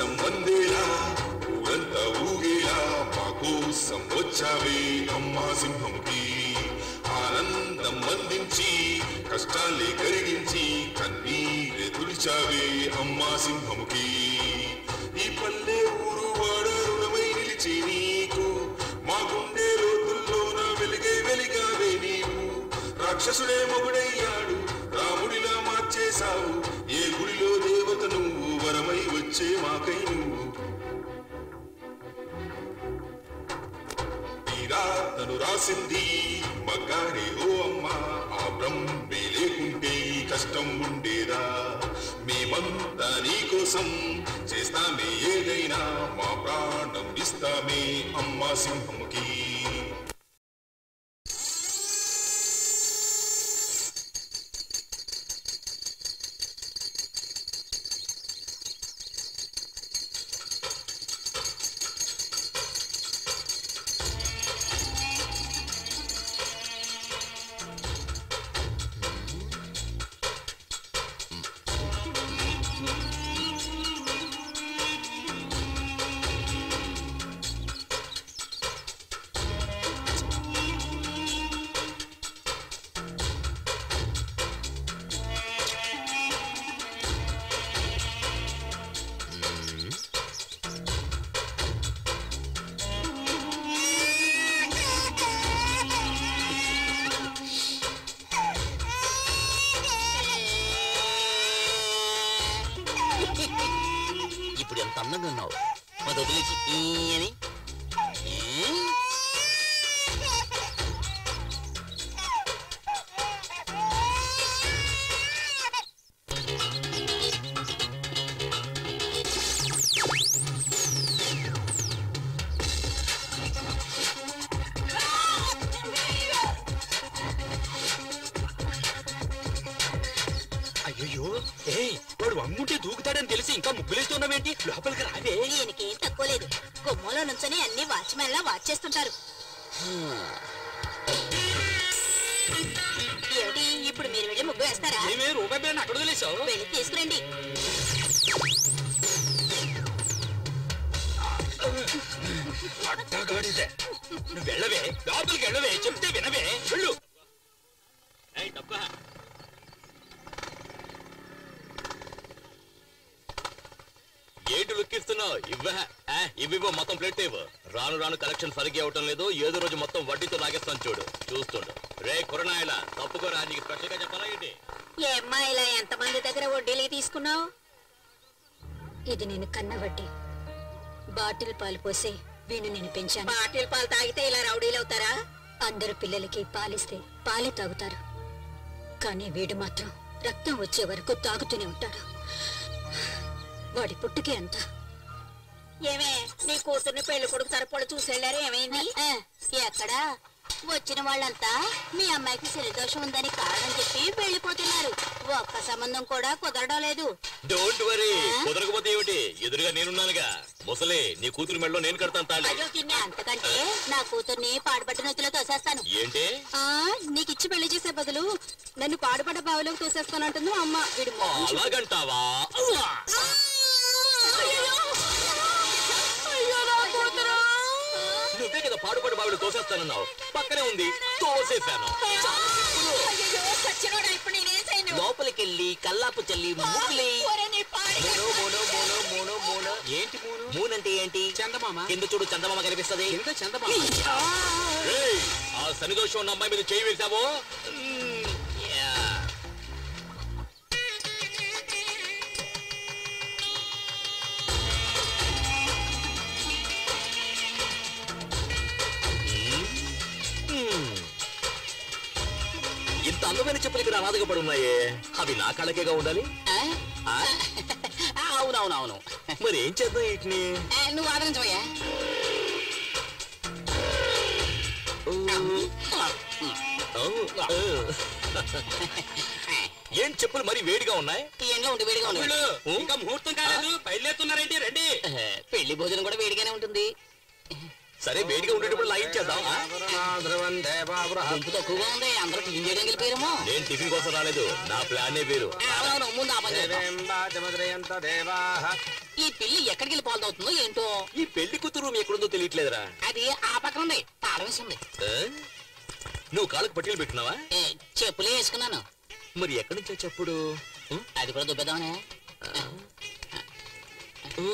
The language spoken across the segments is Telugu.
కోసం వందేలా ఊరంతా ఊగేలా మా కోసం వచ్చావే అమ్మా సింహంకి ఆనందం అందించి కష్టాలే కరిగించి కన్నీరే తుడిచావే అమ్మా సింహముకి ఈ పల్లె ఊరు వాడ రుణమై నిలిచి నీకు మా గుండె లోతుల్లోన వెలిగే వెలిగావే నీవు రాక్షసుడే మొగుడయ్యాడు రాముడిలా మార్చేశావు ఏ గుడిలో దేవత నువ్వు వరమై వచ్చే మాకై నువ్వు తీరా తను రాసింది మగాడే ఓ అమ్మా ఆ బ్రహ్మే లేకుంటే ఈ కష్టం ఉండేదా మేమంతా నీ కోసం చేస్తామే ఏదైనా మా ప్రాణం ఇస్తామే అమ్మా సింహముకి ఇప్పుడు ఎంత అందంగా ఉన్నావు మరి వదిలేసి ఈ అని ఈ? అయ్యో ఏయ్ వాడు వంగుంటే దూకుతాడని తెలిసి ఇంకా ముగ్గులేస్తున్నావేంటి లోపలికి రావే దీనికేం తక్కువ లేదు గుమ్మంలో నుంచొని అన్ని వాచ్మెన్ లా వాచ్ చేస్తుంటారు ఏమిటి ఇప్పుడు మీరు వెళ్ళి ముగ్గు వేస్తారా ఏమే రూపాయి బిళ్ళని అక్కడ వదిలేసావు వెళ్ళి తీసుకురండి అడ్డగాడిదే నువ్వు వెళ్ళవే లోపలికి వెళ్ళవే చెప్తే వినవే వెళ్ళు ఏయ్, డబ్బా. ఏంటి లుక్కిస్తున్నావు ఇవ్వ ఇవ్వ మొత్తం ప్లేట్ ఇవ్వు రాను రాను కలెక్షన్ సరిగ్గా అవటం లేదు ఏదో రోజు మొత్తం వడ్డీతో లాగేస్తాను చూడు చూస్తుండు రే కురనాయల తప్పుకోరా నీకు స్పెషల్ గా చెప్పాలా ఏంటి ఏమ్మా ఇలా ఎంతమంది దగ్గర వడ్డీలకి తీసుకున్నావు ఇది నేను కన్న వడ్డీ బాటిల్ పాలు పోసి వీణు నేను పెంచాను బాటిల్ పాలు తాగితే ఇలా రౌడీలు అవుతారా అందరు పిల్లలకి పాలిస్తే పాలే తాగుతారు కానీ వీడు మాత్రం రక్తం వచ్చే వరకు తాగుతూనే ఉంటాడు వాడి పుట్టుకే అంత ఏమే నీ కూతుర్ని పెళ్లి కొడుకు తరపుడు చూసేళ్ళారు ఏమైంది ఎక్కడా వచ్చిన వాళ్ళంతా మీ అమ్మాయికి శనిదోషం ఉందని కారణం చెప్పి వెళ్ళిపోతున్నారు ఒక్క సంబంధం కూడా కుదరడం లేదు డోంట్ వరీ కుదరకపోతే ఏమిటి ఎదురుగా నేనున్నానుగా ముసలే నీ కూతురు మెడలో నేను కడతాను తాళి అయ్యో తిన్నే అంతకంటే నా కూతుర్ని పాడుబట్టిన నొత్తులో తోసేస్తాను ఏంటి ఆ నీకు ఇచ్చి పెళ్లి చేసే బదులు నన్ను పాడుపడ్డ బావిలోకి తోసేస్తానంటుంది అమ్మ వీడు ఆ, అలాగంటావా అవ్వా! నువ్వే కదా పాడుపడి బావిడ తోసేస్తానన్నావు పక్కనే ఉంది తోసేశాను చాలా సింపుల్. ఇప్పుడు నేనేం చేయను లోపలికెళ్ళి కల్లాపు చల్లి ముగ్గులి ఒరే నీ పాడి మూనో మూనో మూనో మూనో మూనో ఏంటి మూను మూన్ అంటే ఏంటి చందమామ కింద చూడు చందమామ కనిపిస్తది ఎంత చందమామ ఏయ్, ఆ శనిదోషం ఉన్న అమ్మాయి మీద చేయి వేసావో మ్మ్, యా. మ్మ్. ఇంత అందమైన చెప్పులు ఇక్కడ అనాథగా పడి ఉన్నాయే అవి నా కళ్ళకేగా ఉండాలి ఆ? అవునవునవును మరి ఏం చేద్దాం వీటిని నువ్వు ఆదరించవయ్యా ఓ, ఓ. ఏం చెప్పులు మరి వేడిగా ఉన్నాయి ఈ ఎండలో ఉండి వేడిగా ఉంది వీళ్ళు, ఇంకా ముహూర్తం కాలేదు బయలుదేరుతున్నారేంటి రండి పెళ్లి భోజనం కూడా వేడిగానే ఉంటుంది సరే వేడిగా ఉండేటప్పుడు లాగించేద్దాం ఆ? గుంపు తక్కువగా ఉంది అందరూ టిఫిన్ చేయడానికి వెళ్ళిపోయారేమో నేను టిఫిన్ కోసం రాలేదు నా ప్లానే వేరు అవునవును ముందు ఆ పని చేద్దాం. ఈ పిల్లి ఎక్కడికి వెళ్ళి పాలు అవుతుందో ఏంటో ఈ పెళ్లి కూతురు రూమ్ ఎక్కడుందో తెలియట్లేదురా అది ఆ పక్కన ఉంది తాళం వేసింది ఆ? నువ్వు కాళ్ళకు పట్టీలు పెట్టినావా ఏ, చెప్పులే వేసుకున్నాను మరి ఎక్కడి నుంచో చెప్పుడు ఉం? అది కూడా దుబ్బేద్దామనే ఉం.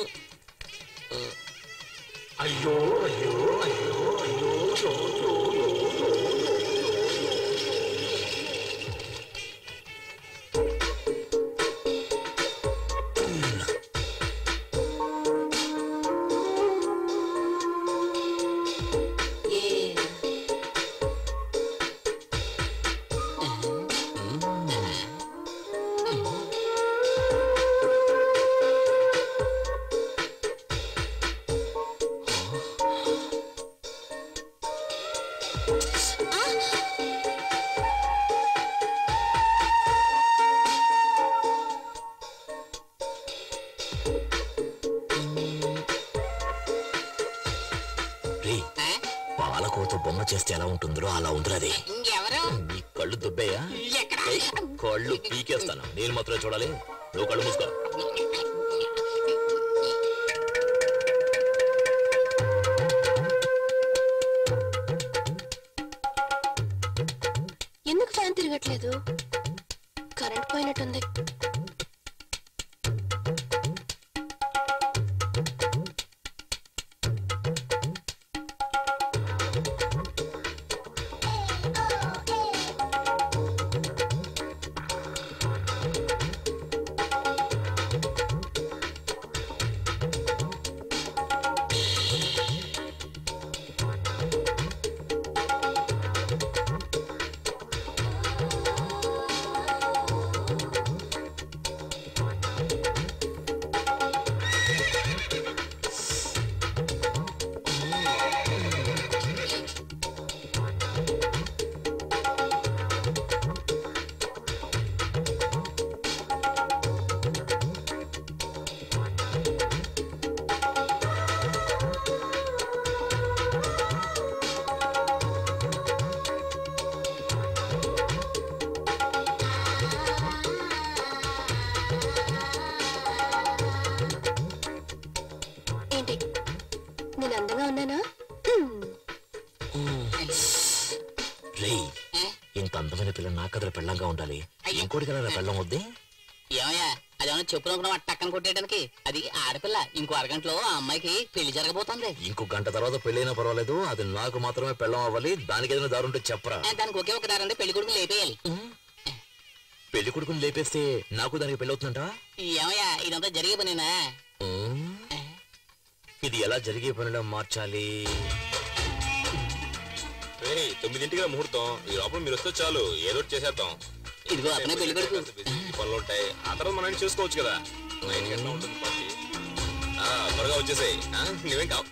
రేయ్, ఆ? పాలకోత బొమ్మ చేస్తే ఎలా ఉంటుందో అలా ఉందిరా అది ఇంకెవరు నీ కళ్ళు దుబ్బయ్యా ఎక్కడ ఏయ్, కళ్ళు పీకేస్తాను నేను మాత్రమే చూడాలి నువ్వు కళ్ళు మూసుకో ఎందుకు ఫ్యాన్ తిరగట్లేదు కరెంట్ పోయినట్టుంది ఏంటి నేను అందంగా ఉన్నానా రేయ్ ఏ? ఇంత అందమైన పిల్ల నా కథల పెళ్ళంగా ఉండాలి అయ్యో. ఇంకోటి కదా పెళ్ళం వద్దే ఏమయ్యా అదేమన్నా చెప్పులు అనుకున్నాం టక్కన కొట్టేయడానికి అది ఆడపిల్ల ఇంకో అరగంటలో ఆ అమ్మాయికి పెళ్లి జరగబోతోంది ఇంకో గంట తర్వాత పెళ్ళైనా పర్వాలేదు అది నాకు మాత్రమే పెళ్ళం అవ్వాలి దానికి ఏదైనా దారుంటే చెప్పరా ఆ, దానికి ఒకే ఒక దారంటే పెళ్లి కొడుకుని లేపేయాలి పెళ్లి కొడుకుని లేపేస్తే నాకు దానికి పెళ్ళవుతుందంట ఏమయ్యా ఇదంతా జరిగే పనేనా ఇది ఎలా జరిగే పనిలో మార్చాలి రేయ్, తొమ్మిదింటికి రా ముహూర్తం ఈ లోపల మీరు వస్తే చాలు ఏదో ఒకటి చేసేద్దాం ఇదిగో అతనే పెళ్లి కొడుకు కాస్త busy పనులు ఉంటాయి ఆ తర్వాత మనం చూసుకోవచ్చు కదా నైన్ గంటల ఉంటుంది పార్టీ ఆ, త్వరగా వచ్చేసాయి నువ్వేం కావు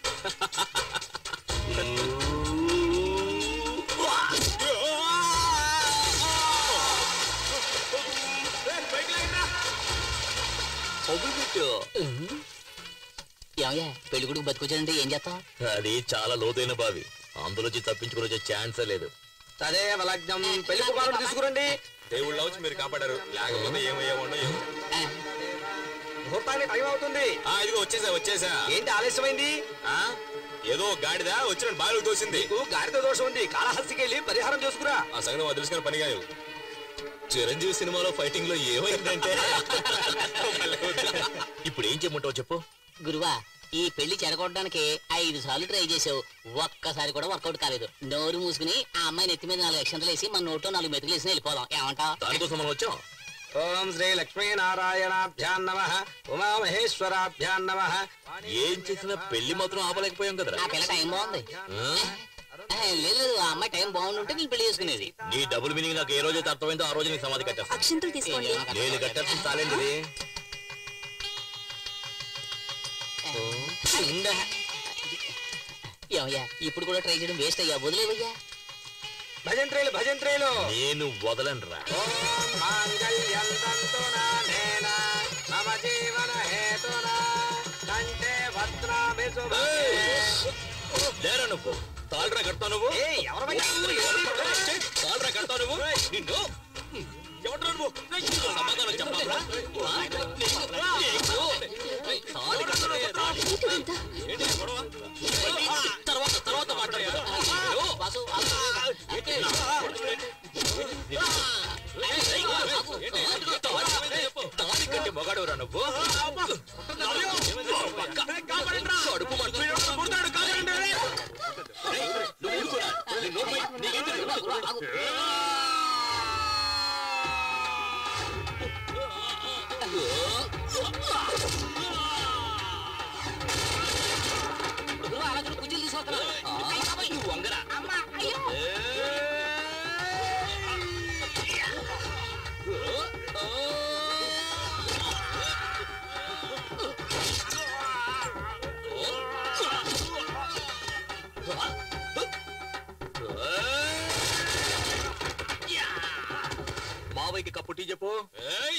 ఏమయ్యా పెళ్లి కొడుకు బతుకొచ్చాడంటే ఏం చేస్తాం అది చాలా లోతైన బావి అందులోంచి తప్పించుకుని వచ్చే ఛాన్సే లేదు తదేవ లగ్నం పెళ్లి కుమారుడు తీసుకురండి దేవుళ్ళ వచ్చి మీరు కాపాడారు లేకపోతే ఏమయ్యామో ఏమో ముహూర్తానికి టైం అవుతుంది ఆ, ఇదిగో వచ్చేసా వచ్చేసా ఏంటి ఆలస్యమైంది ఆ, ఏదో గాడిద వచ్చిన బావిలో తోసింది నీకు గాడిద దోషం ఉంది కాళహస్తికి వెళ్ళి పరిహారం చేసుకురా ఆ సంగతి మాకు తెలుసుకుని పని కాదు చిరంజీవి సినిమాలో ఫైటింగ్ లో ఏమైందంటే ఇప్పుడు ఏం చేయమంటావు చెప్పు గురువా ఈ పెళ్లి చెడగొట్టడానికి ఐదు సార్లు ట్రై చేసావు ఒక్కసారి కూడా వర్కౌట్ కాలేదు నోరు మూసుకుని ఆ అమ్మాయి నెత్తి మీద నాలుగు అక్షంతలు వేసి మన నోట్లో నాలుగు మెతుకులు వేసి వెళ్ళిపోదాం ఏమంటావ్ దానికోసం మనం వచ్చాం ఓం శ్రీ లక్ష్మీ నారాయణాభ్యాం నమ ఉమామహేశ్వరాభ్యాం నమ ఏం చేసినా పెళ్లి మాత్రం ఆపలేకపోయాం కదరా ఆ పిల్ల టైం బాగుంది ఆ? ఆ, లేదు లేదు ఆ అమ్మాయి టైం బాగుండుంటే నేను పెళ్లి చేసుకునేది నీ డబుల్ మీనింగ్ నాకు ఏ రోజైతే అర్థమైందో ఆ రోజు నీకు సమాధి కట్టేస్తా అక్షంతలు తీసుకోండి నేను కట్టేస్తాను చాలండి ఇది. ఏమయ్యా ఇప్పుడు కూడా ట్రై చేయడం వేస్ట్ అయ్యా వదిలేవయ్యా భజంత్రేలు భజంత్రేలు నేను వదలనురా ఓం మాంగళ్యం తంతునానేన మమ జీవన హేతునా కంఠే భద్రామి శుభే లేరా నువ్వు తాళ్ళరా కడతావు నువ్వు ఏయ్, ఎవరు బయట? తాళ్ళరా కడతావు నువ్వు నిన్ను ఎవడ్రా నువ్వు సమాధానం చెప్పాలా తాళి కట్టలే, రాణి. ఏంటి గొడవ? తర్వాత తర్వాత మాట్లాడతాను వాసు, వాసు. తాళి కట్టి మొగాడురా నువ్వు కడుపు మంట. ఏయ్, నువ్వు ఊరుకోరా. నీ నోరు మూయి. నీకేం తెలియదు? ఆగు, ఆగు. గురువు, అలా చూడు, కుర్చీలు తీసుకొస్తున్నాడు. ఆ, నువ్వు వంగరా. మావయ్యకి కప్పు టీ చెప్పు ఏయ్.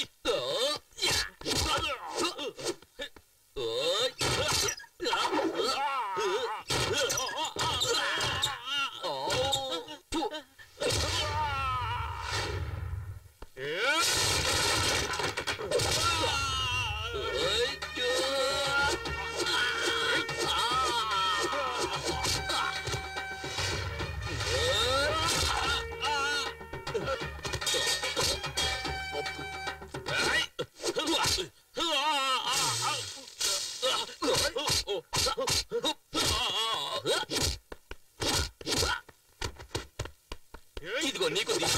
ఇదిగో నీకు ది-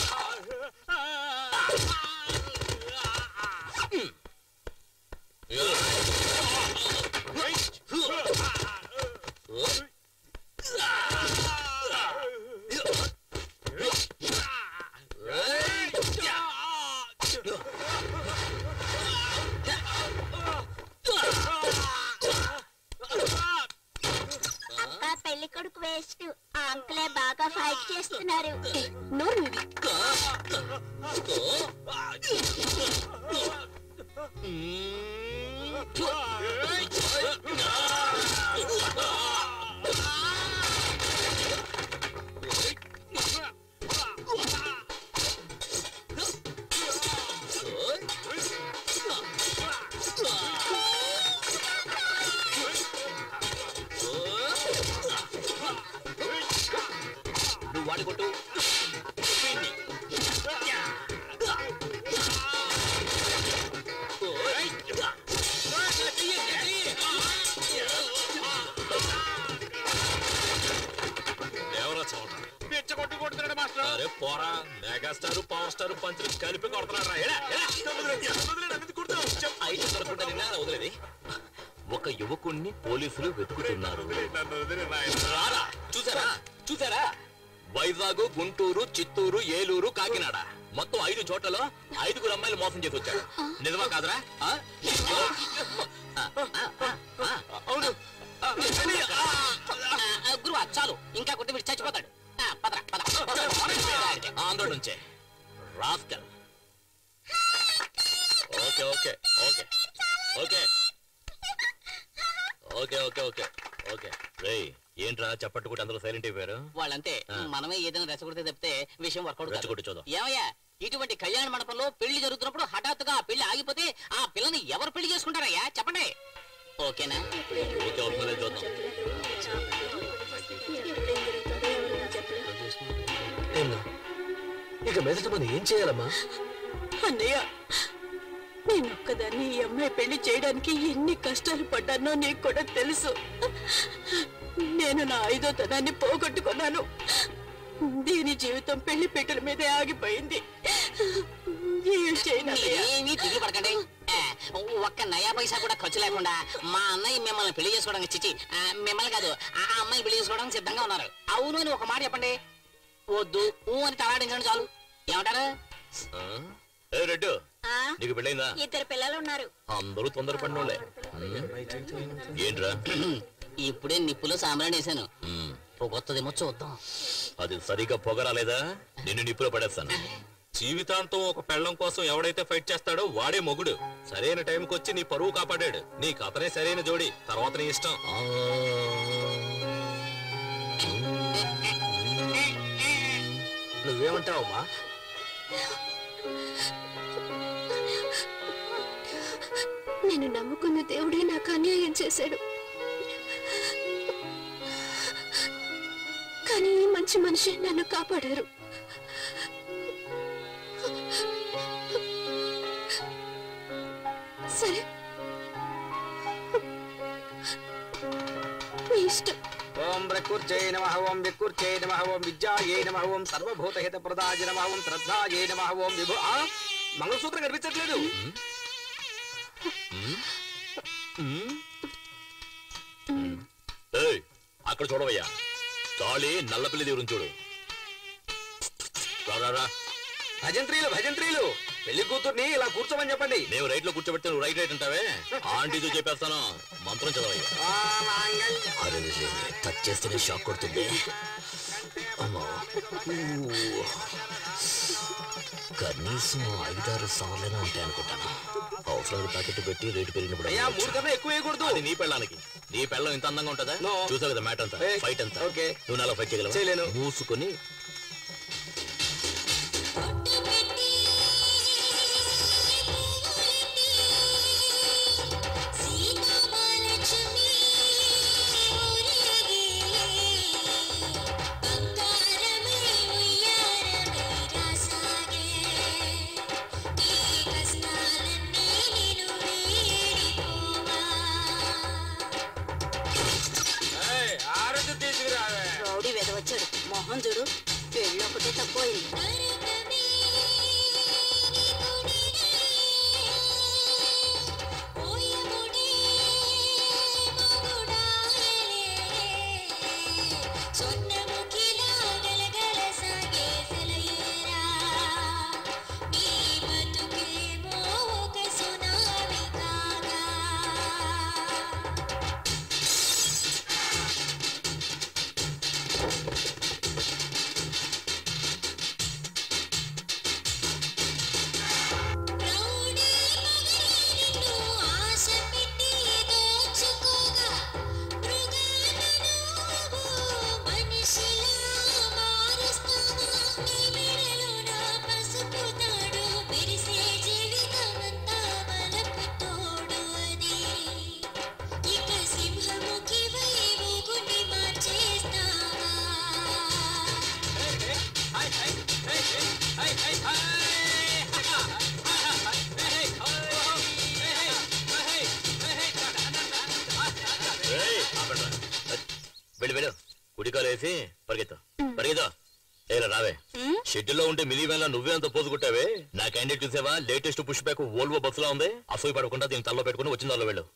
అక్క పెళ్లి కొడుకు వేస్ట్ ఆ అంకులే బాగా ఫైట్ చేస్తున్నారు నోరు మూయి. నువ్వు వాడి కొట్టు వీణ్ణి. ఎవరో చవట పిచ్చ కొట్టి కొడుతున్నాడు మాస్టర్ అరే పోరా మెగాస్టార్ పవర్ స్టార్ పంచులు కలిపి కొడుతున్నాడు రా ఎడా, ఎడా. అయితే దొరకకుండా నిన్న వదిలేది ఒక యువకుణ్ణి పోలీసులు వెతుకుతున్నారు నన్ను వదిలే నాయనా. రారా చూసారా చూసారా వైజాగ్ గుంటూరు చిత్తూరు ఏలూరు కాకినాడ మొత్తం ఐదు చోట్లలో ఐదుగురు అమ్మాయిలు మోసం చేసి వచ్చాడు నిజమా కాదురా ఆ? ఆ, ఆ, ఆ, ఆ. అవును ఆ, ఆ, గురువా చాలు ఇంకా కొట్టి వీడు చచ్చిపోతాడు ఆ, పదరా పద పద. ఆంధ్ర నుంచే rascal okay okay okay okay okay okay okay okay రేయ్ ఏంట్రా చప్పట్టుకుంటే అందరూ సైలెంట్ అయిపోయారు వాళ్ళంతే ఆ. మనమే ఏదైనా రెచ్చగొడితే తప్పితే విషయం వర్కౌట్ రెచ్చగొట్టి చూద్దాం. ఏమయ్యా ఇటువంటి కళ్యాణ మండపంలో పెళ్లి జరుగుతున్నప్పుడు హఠాత్తుగా ఆ పెళ్లి ఆగిపోతే ఆ పిల్లని ఎవరు పెళ్లి చేసుకుంటారయ్యా చెప్పండి ఓకేనా ఓకే అవుతుందో చూద్దాం ఇక మీదట మనం ఏం చేయాలమ్మా అన్నయ్య నేనొక్కదాన్ని ఈ అమ్మాయి పెళ్లి చేయడానికి ఎన్ని కష్టాలు పడ్డానో నీకు కూడా తెలుసు నేను నా ఐదో తనాన్ని పోగొట్టుకున్నాను దీని జీవితం పెళ్లి పీటల మీదే ఆగిపోయింది ఏం చేయను అన్నయ్య? ఏమీ దిగులు పడకండి ఆ, ఒక్క నయా పైసా కూడా ఖర్చు లేకుండా మా అన్నయ్య మిమ్మల్ని పెళ్లి చేసుకోవడానికి చిచ్చి ఆ, మిమ్మల్ని కాదు ఆ ఆ అమ్మాయిని పెళ్లి చేసుకోవడానికి సిద్ధంగా ఉన్నారు అవును అని ఒక మాట చెప్పండి వద్దు ఊ అని తలాడించండి చాలు ఏమంటారు ఆ? ఏ రెడ్డు ఆ, నీకు పెళ్ళైందా ఇద్దరు పిల్లలు ఉన్నారు అందరూ తొందరపడినోళ్ళే ఏంట్రా ఇప్పుడే నిప్పులో సాంబ్రాణి వేసాను ఉమ్, పొగొత్తదేమో చూద్దాం అది సరిగా పొగరాలేదా నిన్ను నిప్పులో పడేస్తాను జీవితాంతం ఒక పెళ్ళం కోసం ఎవడైతే ఫైట్ చేస్తాడో వాడే మొగుడు సరైన టైంకి వచ్చి నీ పరువు కాపాడాడు నీకు అతనే సరైన జోడి తర్వాత నీ ఇష్టం ఆ. నువ్వేమంటావమ్మా నేను నమ్ముకున్న దేవుడే నాకు అన్యాయం చేశాడు కానీ ఈ మంచి మనిషి నన్ను కాపాడారు సరే మీ ఇష్టం ఓం ప్రకృత్యై నమ ఓం వికృత్యై నమ ఓం విద్యాయై నమ ఓం సర్వభూతహిత ప్రదాయ నమ ఓం శ్రద్ధాయై నమ ఓం విభు ఆ, మంగళసూత్రం కనిపించట్లేదు ఏయ్ అక్కడ చూడవయ్యా తాళి నల్లపిల్లి దేవుని చూడు రా, రా రా భజంత్రీలు భజంత్రీలు పెళ్లి కూతుర్ని ఇలా కూర్చోమని చెప్పండి మేము రైట్ లో కూర్చోబెడితే నువ్వు రైట్ రైట్ అంటావే ఆంటీతో చెప్పేస్తాను మంత్రం చదవయ్యా ఆ, మాంగళ్య అరే టచ్ చేస్తేనే షాక్ కొడుతుంది అమ్మా ఊ. కనీసం ఐదారు సార్లైనా ఉంటాయి అనుకుంటాను అవసరాలు ప్యాకెట్ పెట్టి రేటు పెరిగినప్పుడు అయ్యా మూడు కన్నా ఎక్కువ వేయకూడదు అది నీ పెళ్ళానికి నీ పెళ్ళం ఇంత అందంగా ఉంటుందా No. చూసావు కదా మ్యాట్ అంతా ఏయ్, ఫైట్ అంతా okay. నువ్వు నాలో ఫైట్ చేయగలవా చేయలేను. మూసుకొని ఏయ్, ఆరతి తీసుకురావే రౌడీ వెదవచ్చాడు మొహం చూడు పెళ్ళి ఒకటే తక్కువైంది ఏయ్, ఆపండ్రా. వెళ్ళు వెళ్ళు కుడికాలు వేసి పరిగెత్తు పరిగెత్తా ఏరా రావే షెడ్యూల్లో ఉంటే మినీ వ్యాన్ నువ్వే అంత పోజు కొట్టావే నా క్యాండిడేట్ చూసావా లేటెస్ట్ పుష్ బ్యాక్ ఓల్వో బస్సులో ఉంది అసూయ పడకుండా దీన్ని తల్లో పెట్టుకుని వచ్చిన దానిలో వెళ్ళు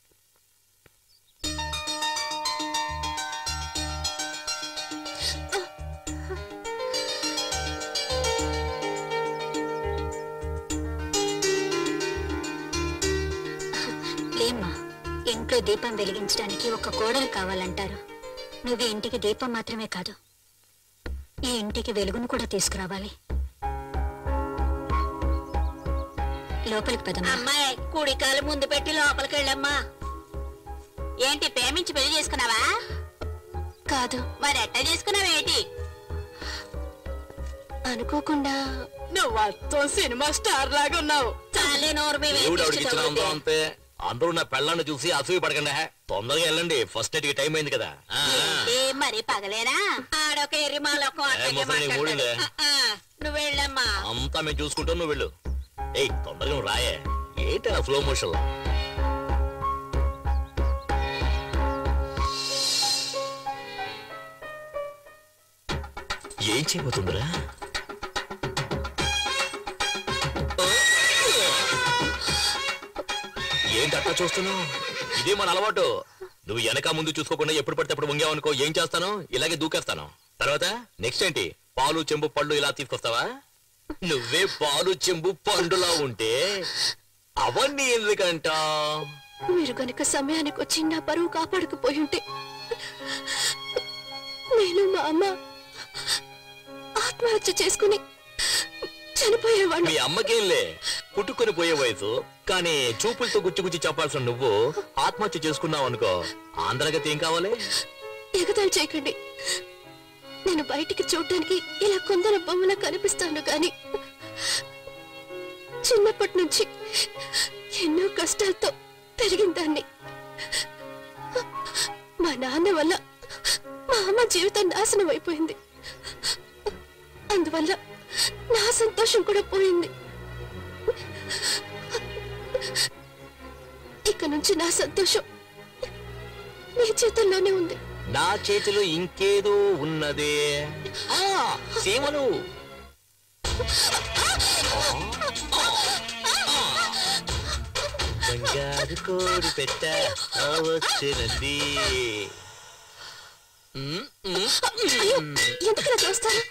లేమ్మా ఇంట్లో దీపం వెలిగించడానికి ఒక కోడలు కావాలంటారు నువ్వు ఈ ఇంటికి దీపం మాత్రమే కాదు ఈ ఇంటికి వెలుగును కూడా తీసుకురావాలి లోపలికి పదమ్మా అమ్మాయి కుడికాలు ముందు పెట్టి లోపలికి వెళ్ళమ్మా ఏంటి ప్రేమించి పెళ్లి చేసుకున్నావా కాదు మరి ఎట్ట చేసుకున్నావేంటి అనుకోకుండా నువ్వు అత్తం సినిమా స్టార్ లాగా ఉన్నావు చాలే నోరు మీ దేవుడు వేపించి ఆవిడకి ఇచ్చిన అందం తవ్వుతే. అంతే అందరూ నా పెళ్ళాన్ని చూసి అసూయ పడకండి హే. తొందరగా వెళ్ళండి ఫస్ట్ నైట్ కి టైం అయింది కదా ఆ, ఏంటి మరి పగలేనా ఆడొక ఎర్రిమాలొక అట్టగే ముసలి నీకు మాట్లాడతాడు. మూడిందే. ఆ, ఆ, నువ్వు వెళ్ళమ్మా అంతా మేము చూసుకుంటాం నువ్వు వెళ్ళు ఏయ్ తొందరగా నువ్వు రాయే ఏంటి స్లో మోషన్ ఏం చేయబోతుందిరా ఏంటి అట్లా చూస్తున్నావు ఇదే మన అలవాటు నువ్వు వెనక ముందు చూసుకోకుండా ఎప్పుడు పడితే అప్పుడు వంగావనుకో ఏం చేస్తాను ఇలాగే దూకేస్తాను తర్వాత నెక్స్ట్ ఏంటి పాలు చెంబు పళ్ళు ఇలా తీసుకొస్తావా నువ్వే పాలు చెంబు పండులా ఉంటే అవన్నీ ఎందుకంట మీరు గనుక సమయానికి వచ్చి నా పరువు కాపాడకపోయి ఉంటే నేను మా అమ్మ ఆత్మహత్య చేసుకుని చనిపోయేవాడిని మీ అమ్మకేంలే పుట్టుకొని పోయే వయసు కానీ చూపులతో గుచ్చి గుచ్చి చెప్పాల్సిన నువ్వు ఆత్మహత్య చేసుకున్నావు అనుకో ఆంధ్రగతి ఏం కావాలి ఎగతాళి చేయకండి నేను బయటికి చూడటానికి ఇలా కొందరు బొమ్మలా కనిపిస్తాను గాని చిన్నప్పటి నుంచి ఎన్నో కష్టాలతో పెరిగిన దాన్ని మా నాన్న వల్ల మా అమ్మ జీవితం నాశనం అయిపోయింది అందువల్ల నా సంతోషం కూడా పోయింది ఇక నుంచి నా సంతోషం నీ చేతుల్లోనే ఉంది నా చేతిలో ఇంకేదో ఉన్నదే ఆ, సీమలు బంగారు కోడి పెట్ట వచ్చినది ఉమ్, ఉమ్, అయ్యో ఉమ్. ఎందుకు చూస్తారు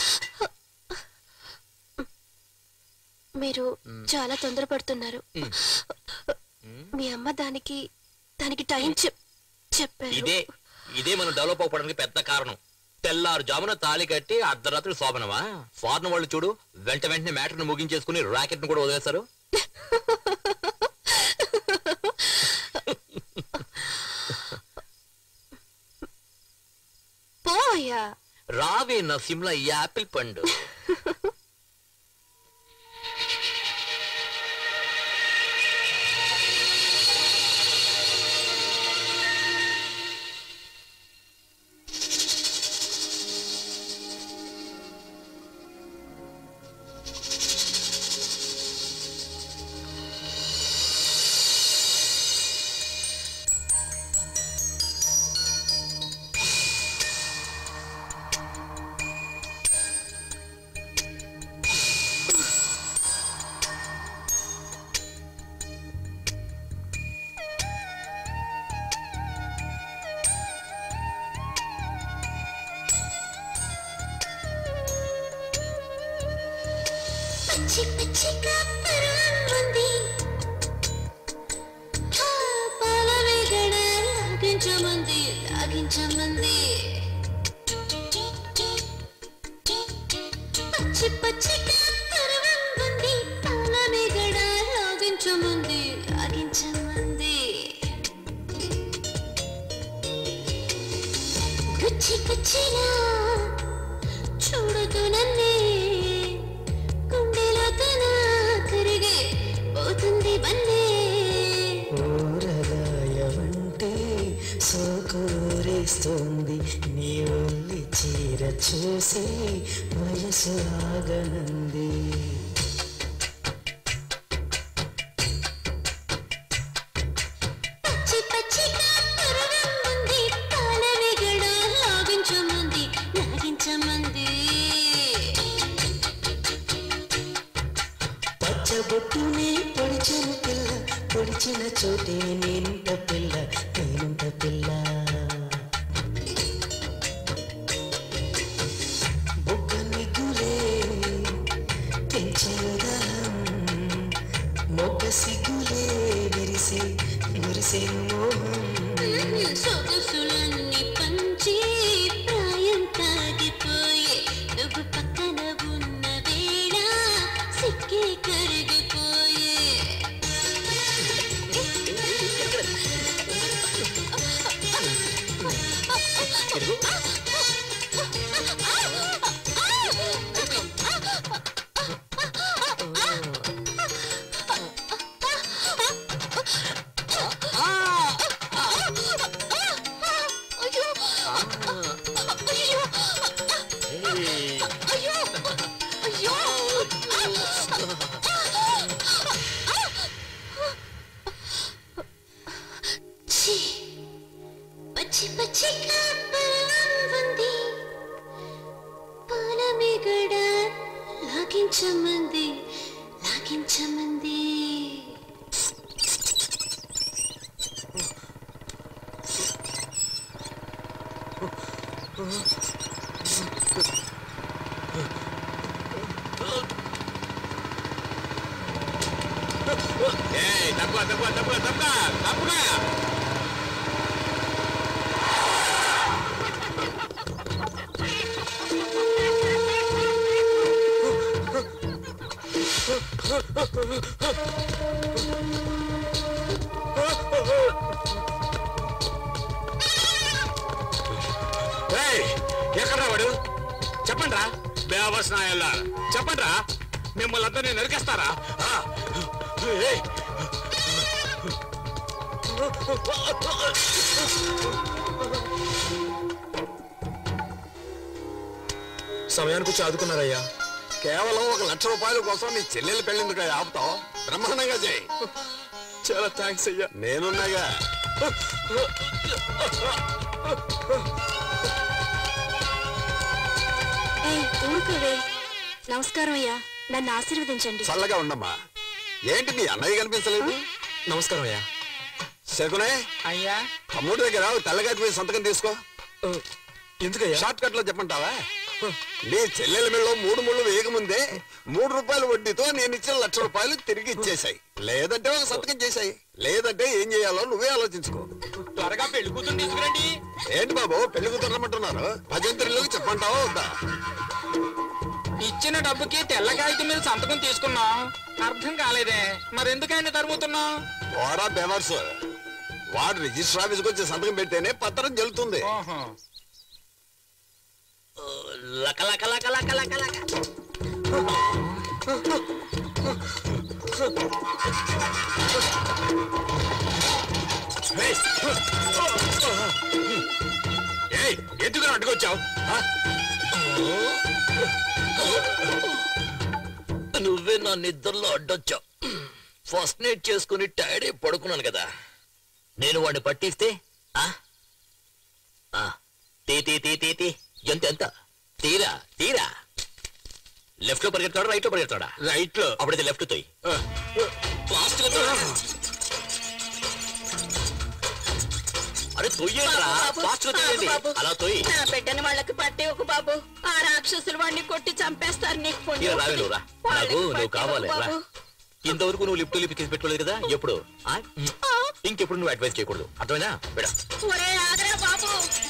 మీరు చాలా తొందరపడుతున్నారు మీ అమ్మ దానికి దానికి టైం చెప్ చెప్పారు ఇదే ఇదే మనం డెవలప్ అవ్వడానికి పెద్ద కారణం తెల్లారు జామున తాళి కట్టి అర్ధరాత్రి శోభనమా ఫారెన్ వాళ్ళు చూడు వెంట వెంటనే మ్యాటర్ని ముగించేసుకుని రాకెట్ ను కూడా వదిలేస్తారు పోయా రావే నా సిమ్లా ఈ యాపిల్ పండు పచ్చి పచ్చిగా పరాంగుంది ఆ పాల వేగడ లాగించమంది లాగించమంది పచ్చి పచ్చిగా పరాంగుంది పాల వేగడ లాగించమంది లాగించమంది గుచ్చి గుచ్చిలా చూడదు నన్నే గుండెలో తన కరిగే పోతుంది బన్నే ఊరగాయవంటే సోకూరేస్తోంది నీ ఒల్లి చీర చూసి వయసు ఆగనంది పచ్చి పచ్చిగా పరవంగుంది పాల విగడ లాగించమంది లాగించమంది పచ్చబొట్టునే పొడిచిన పిల్ల పొడిచిన చోటే నేనుంట పిల్ల నేనుంట పిల్ల బొగ్గ నిగ్గులే పెంచేదాం మొగ్గ సిగ్గులే విరిసే మురిసే మోహం సొగసులన్నీ పంచి ప్రాయం తాగిపోయే నువ్వు పక్కన ఉన్న వేళ సిక్కి కరిగిపోయే అయ్యో అయ్యో అయ్యో అయ్యో ఛీ పచ్చి పచ్చి కాపలాంది పాల మిగడ లాగించమంది లాగించమంది ఏయ్, తప్పుగా తప్పుగా తప్పుగా తప్పుగా తప్పుగా ఏయ్, ఎక్కడ వాడు చెప్పండి రా బేవస్ నాయల్లా చెప్పండి రా మిమ్మల్ని అందరినీ నరికేస్తారా ఆ, ఏయ్, సమయానికి వచ్చి ఆదుకున్నారయ్యా కేవలం ఒక లక్ష రూపాయల కోసం నీ చెల్లెలు పెళ్ళిందుకు ఆపుతావు బ్రహ్మాండంగా చేయి చాలా థ్యాంక్స్ అయ్యా నేనున్నాగా ఊరుకోవే నమస్కారం అయ్యా నన్ను ఆశీర్వదించండి చల్లగా ఉండమ్మా ఏంటి మీ అన్నయ్య కనిపించలేదు నమస్కారం అయ్యా శకునే అయ్యా తమ్ముడి దగ్గర తెల్లగాటి మీద సంతకం తీసుకో ఎందుకయ్యా షార్ట్ కట్ లో చెప్పంటావా నీ చెల్లెల మెళ్ళలో మూడు ముళ్ళు వేయకముందే మూడు రూపాయల వడ్డీతో నేను ఇచ్చిన లక్ష రూపాయలు తిరిగి ఇచ్చేసాయి లేదంటే ఒక సంతకం చేశాయి లేదంటే ఏం చేయాలో నువ్వే ఆలోచించుకో త్వరగా పెళ్లి కూతురు తీసుకురండి ఏంటి బాబు పెళ్లి కుదరమంటున్నారు భజంత్రులకు చెప్పంటావా వద్దా ఇచ్చిన డబ్బుకి తెల్ల కాగితం మీద సంతకం తీసుకున్నాం అర్థం కాలేదే మరెందుకైనా తరుముతున్నాం ఓరా బెవర్స్ వాడు రిజిస్టర్ ఆఫీస్కి వచ్చి సంతకం పెడితేనే పత్రం చెల్లుతుంది ఓహో లక లక లక లక లక లక ఏయ్ ఎందుకు అడ్డుకొచ్చావు నువ్వే నా నిద్రలో అడ్డొచ్చావు ఫస్ట్ నైట్ చేసుకుని టైర్డ్ అయి పడుకున్నాను కదా నేను వాడిని పట్టిస్తే ఆ? ఆ, తీ తీ తీ తీ తీ ఎంత ఎంత తీరా తీరా లెఫ్ట్ లో పరిగెడతాడా రైట్ లో పరిగెడతాడా రైట్ లో అప్పుడైతే లెఫ్ట్ తోయి ఫాస్ట్ గా తోయి. అరే తొయ్యేంట్రా ఫాస్ట్ గా తొయ్యండి అలా తొయ్యి నా బిడ్డని వాళ్ళకి పట్టి ఒక బాబు ఆ రాక్షసులు వాడిని కొట్టి చంపేస్తారు నీకు పుణ్యం ఇలా రావే నువ్వు రా వాళ్ళకి నాకు నువ్వు పట్టి కావాలి ఒక రా బాబు. ఇంతవరకు నువ్వు లిఫ్ట్ లిఫ్ట్ కేసు పెట్టుకోలేదు కదా ఎప్పుడు ఆ? ఇంకెప్పుడు నువ్వు అడ్వైస్ చేయకూడదు అర్థమైనా బిడ ఒరే ఆగరా బాబు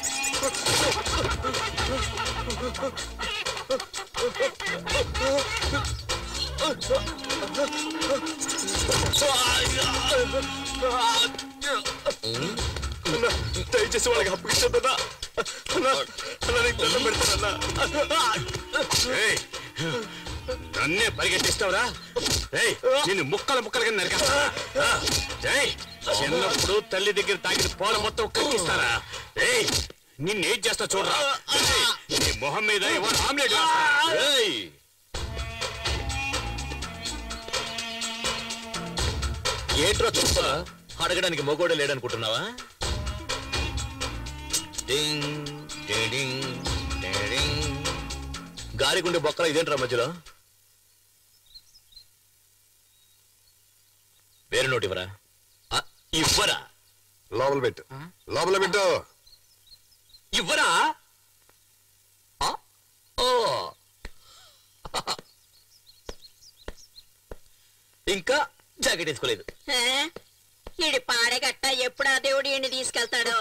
దయచేసి వాళ్ళకి అప్పగించొద్దన్నా అన్నా, అన్నా, నీకు దండం పెడతానన్నా. ఏయ్, నన్నే పరిగెట్టిస్తావురా ఏయ్ నిన్ను ముక్కలు ముక్కలుగా నరికేస్తా ఆ, ఏయ్, చిన్నప్పుడు తల్లి దగ్గర తాగిన పాలు మొత్తం కక్కిస్తారా ఏయ్ నిన్నేం చేస్తా చూడరా ఏయ్, నీ మొహం మీద ఇవాళ ఆమ్లెట్ వేస్తా. ఏయ్! ఏంట్రా చూస్తా అడగడానికి మొగోడే లేడనుకుంటున్నావా డింగ్, డింగ్, డింగ్, డింగ్, డింగ్. గారిగుండే బొక్కల ఇదేంట్రా మధ్యలో వేరే నోటి ఇవ్వరా ఆ, ఇవ్వరా లోపల పెట్టు లోపల పెట్టు ఇవ్వరా ఆ? ఓ ఇంకా జాకెట్ వేసుకోలేదు ఏ? ఈడి పాడేగట్ట ఎప్పుడు ఆ దేవుడు ఈయన్ని తీసుకెళ్తాడో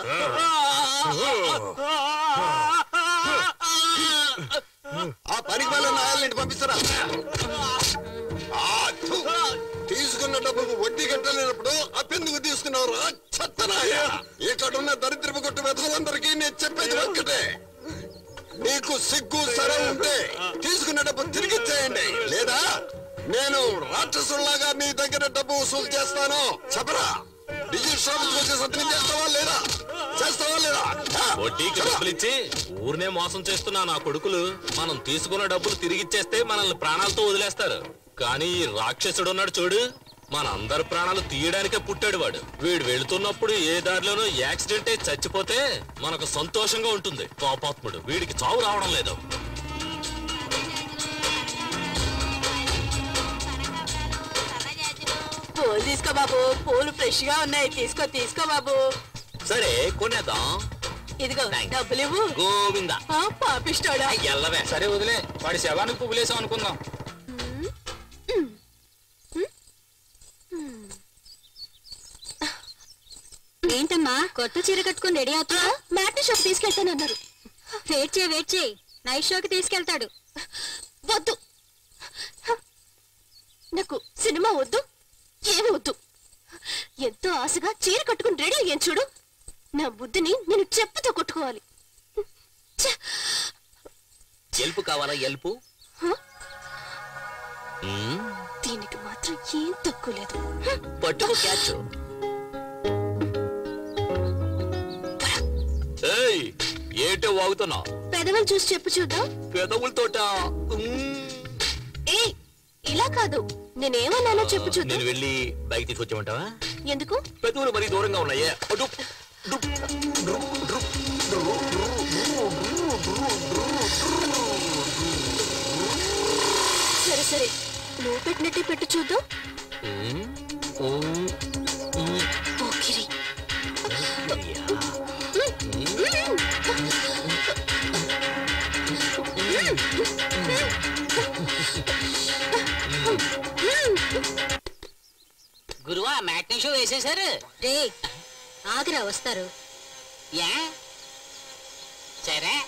ఆ పనికి వాళ్ళ నాయాలని పంపిస్తారా ఆ, థు. తీసుకున్న డబ్బుకు వడ్డీ కట్టలేనప్పుడు అప్పెందుకు తీసుకున్నారు చెత్తనాయ ఇక్కడున్న దరిద్రపు కొట్టు వెతలందరికీ నేను చెప్పేది ఒక్కటే నీకు సిగ్గు సరే ఉంటే తీసుకున్న డబ్బు తిరిగి ఇచ్చేయండి లేదా నేను రాక్షసుల్లాగా నీ దగ్గర డబ్బు వసూలు చేస్తాను చెప్పరా రిజిస్టర్ ఆఫీస్కి వచ్చి సంతకం చేస్తావా లేదా చేస్తావా లేదా ఆ, వడ్డీకి చెప్పరా? డబ్బులు ఇచ్చి ఊరినే మోసం చేస్తున్నా నా కొడుకులు మనం తీసుకున్న డబ్బులు తిరిగిచ్చేస్తే మనల్ని ప్రాణాలతో వదిలేస్తారు కానీ ఈ రాక్షసుడు ఉన్నాడు చూడు మన అందరి ప్రాణాలు తీయడానికే పుట్టాడు వాడు వీడు వెళుతున్నప్పుడు ఏ దారిలోనో యాక్సిడెంట్ అయి చచ్చిపోతే మనకు సంతోషంగా ఉంటుంది పాపాత్ముడు వీడికి చావు రావడం లేదు పూలు తీసుకో బాబు పూలు ఫ్రెష్ గా ఉన్నాయి తీసుకో తీసుకో బాబు సరే కొనేద్దాం ఇదిగో Thanks. డబ్బులు ఇవ్వు గోవిందా ఆ, పాపిస్తాడా ఎల్లవే సరే వదిలే వాడి శవానికి పువ్వులేసాం అనుకుందాం ఏంటమ్మా కొత్త చీర కట్టుకుని రెడీ అవుతున్నా మ్యాట్ షోకి తీసుకెళ్తానన్నారు వెయిట్ చేయి వెయిట్ చేయి నైట్ షోకి తీసుకెళ్తాడు వద్దు నాకు సినిమా వద్దు ఏమి వద్దు ఎంతో ఆశగా చీర కట్టుకుని రెడీ అయ్యాను చూడు నా బుద్ధిని నేను చెప్పుతో కొట్టుకోవాలి ఎల్పు కావాలా ఎల్పు హ? మ్మ్. దీనికి మాత్రం ఏం తక్కువ లేదు పట్టుకో క్యాచ్ ఏయ్ ఏంటో వాగుతున్నావు పెదవులు చూసి చెప్పు చూద్దాం పెదవులతోట ఏ ఇలా కాదు నేనేమన్నానో చెప్పు చూద్దాం నేను వెళ్ళి బైక్ తీసుకొచ్చామంటావా ఎందుకు పెదవులు మరీ దూరంగా ఉన్నాయే అటు సరే సరే నువ్వు పెట్టినట్టే పెట్టు చూద్దాం మ్మ్. మ్మ్. మ్మ్. పోకిరి గురువా మ్యాట్నీ షో వేసేశారు రే ఆగరా వస్తారు యా సరే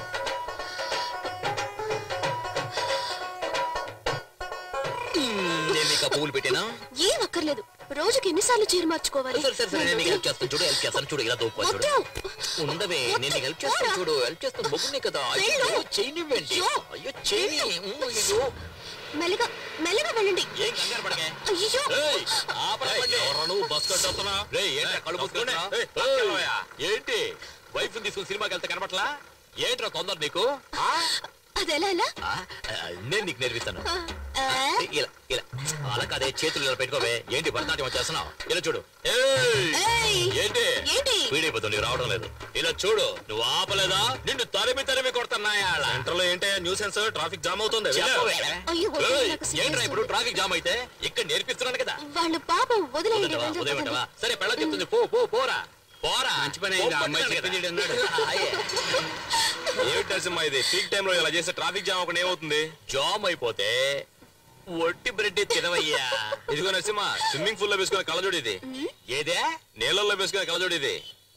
నేను నీకు ఆ పువ్వులు పెట్టానా ఏం అక్కర్లేదు రోజుకి ఎన్నిసార్లు చీర మార్చుకోవాలి సరే సరే సరే నేను నీకు హెల్ప్ చేస్తాను చూడు హెల్ప్ చేస్తాను చూడు ఇలా దూపా చూడు వద్దు. ఉండవే నేను నీకు హెల్ప్ చేస్తాను చూడు హెల్ప్ చేస్తాను బొగ్గునే కదా అయ్యో వెళ్ళు. చేయనివ్వండి అయ్యో. అయ్యో చేయని ఉమ్, అయ్యో మెల్లగా మెల్లగా వెళ్ళండి ఏం కంగారు పడకే అయ్యో ఏయ్, ఆపరా బండి. బస్ కట్టొస్తున్నా? రేయ్, ఏంట్రా కళ్ళు మూసుకుంటున్నా? ఏయ్, ఏంటి వైఫ్ తీసుకుని సినిమాకి వెళ్తే కనపట్లా ఏంట్రా తొందర నీకు ఆ? అది ఎలా ఎలా ఆ, ఆ, నేను నీకు నేర్పిస్తాను ఆ, ఇలా ఇలా అలా కాదే చేతులు ఇలా పెట్టుకోవే ఏంటి భరతనాట్యం చేస్తున్నావు ఇలా చూడు ఏయ్! ఏయ్! ఏంటి ఏంటి? వీడైపోతుంది నీకు రావడం లేదు ఇలా చూడు నువ్వు ఆపలేదా నిన్ను తరిమి తరిమి కొడుతున్నాయా సెంటర్ లో ఏంటి న్యూసెన్స్ ట్రాఫిక్ జామ్ అవుతుంది అయ్యో, వద్దు, నాకు సిగ్గు ఏంట్రా ఇప్పుడు ట్రాఫిక్ జామ్ అయితే ఇక్కడ నేర్పిస్తున్నాను కదా వాళ్ళు పాపం వదిలేయండి వదిలేవా? వెళ్ళి వదిలేయమంటావా? సరే పెళ్ళ చెప్తుంది పో పో పోరా పోరా మంచి పని అయింది, ఆ అమ్మాయి చెప్పింది ఈడు అన్నాడు. ఏమిటి నరసింహ ఇది పీక్ టైం లో ఇలా చేస్తే ట్రాఫిక్ జామ్ ఒకటి ఏమవుతుంది జామ్ అయిపోతే ఒట్టి బ్రెడ్ తినవయ్యా ఇదిగో నరసింహ స్విమ్మింగ్ పూల్ లో వేసుకునే కళ్ళజోడు ఇది ఏదే నీళ్ళల్లో వేసుకునే కళ్ళజోడు ఇది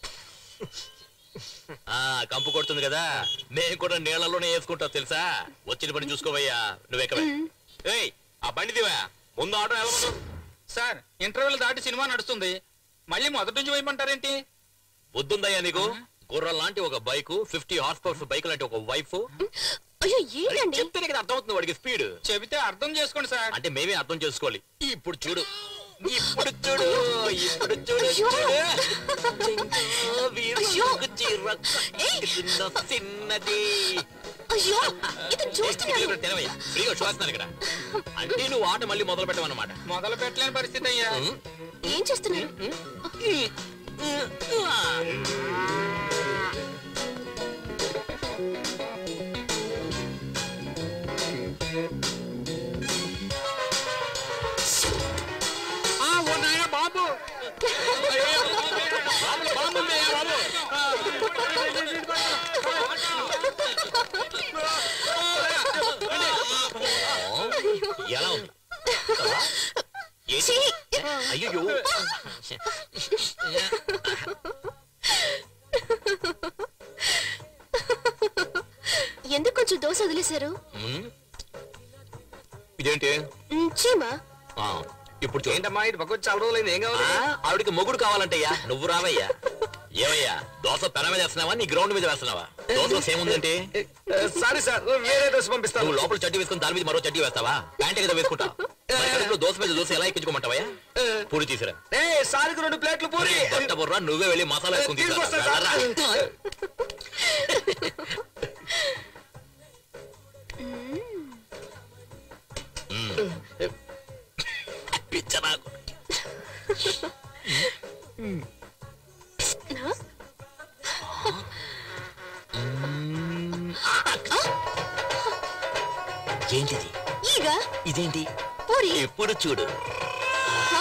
ఆ కంపు కొడుతుంది కదా నేను కూడా నీళ్ళలోనే వేసుకుంటా తెలుసా వచ్చిన పని చూసుకోవయ్యా నువ్వెక్కవే ఏయ్ ఆ బండి దివా ముందు ఆటో వెళ్ళమను సార్ ఇంటర్వెల్ దాటి సినిమా నడుస్తుంది మళ్ళీ మొదటి నుంచి వేయమంటారేంటి బుద్ధుందయ్యా నీకు గుర్రం లాంటి ఒక bike fifty horse powers bike లాంటి ఒక వైఫ్ అయ్యో ఏంటండి చెప్తేనే కదా అర్థమవుతుంది వాడికి స్పీడ్ చెబితే అర్థం చేసుకోండి సార్ అంటే మేమే అర్థం చేసుకోవాలి ఇప్పుడు చూడు ఇప్పుడు చూడు ఇప్పుడు చూడు అయ్యో. చూడు వీరు అయ్యో. చీర ఏయ్. చిన్న చిన్నది అయ్యో ఇతను చూస్తున్నాడు తెరవయ్యా ఫ్రీగా చూస్తున్నాను ఇక్కడ అంటే నువ్వు ఆట మళ్ళీ మొదలు పెట్టమన్నమాట మొదలు పెట్టలేని పరిస్థితి అయ్యా ఏం చేస్తున్నారు బాబు బాబు ఎలా ఉంది ఏంటి? ఛీ! అయ్యో ఎందుకు కొంచెం దోశ వదిలేశారు ఇదేంటి మ్, చీమా ఆ, ఇప్పుడు చూడు ఏంటమ్మా ఇటు పక్క చాలా రోజులైంది ఏం కావాలి ఆ, ఆవిడకి మొగుడు కావాలంటయ్యా నువ్వు రావయ్యా ఏమయ్యా దోశ పెన మీద వేస్తున్నావా నీ గ్రౌండ్ మీద వేస్తున్నావా దోశ ఏముందంటే సారీ సార్ వేరే డ్రెస్ పంపిస్తాను నువ్వు లోపల చడ్డీ వేసుకుని దాని మీద మరో చడ్డీ వేస్తావా ప్యాంట్ కదా వేసుకుంటా మరి కడుపులో దోశ మీద దోశ ఎలా ఎక్కించుకోమంటావా పూరి తీసిరా ఏ సారికి రెండు ప్లేట్లు పూరి దొట్ట బుర్రా నువ్వే వెళ్ళి మసాలా వేసుకుని తీసుకురా. తీసుకొస్తా సార్. వెళ్ళరా. మ్మ్. పిచ్చ నాకు ఏంటిది ఈగ ఇదేంటి పూరి ఎప్పుడు చూడు హ?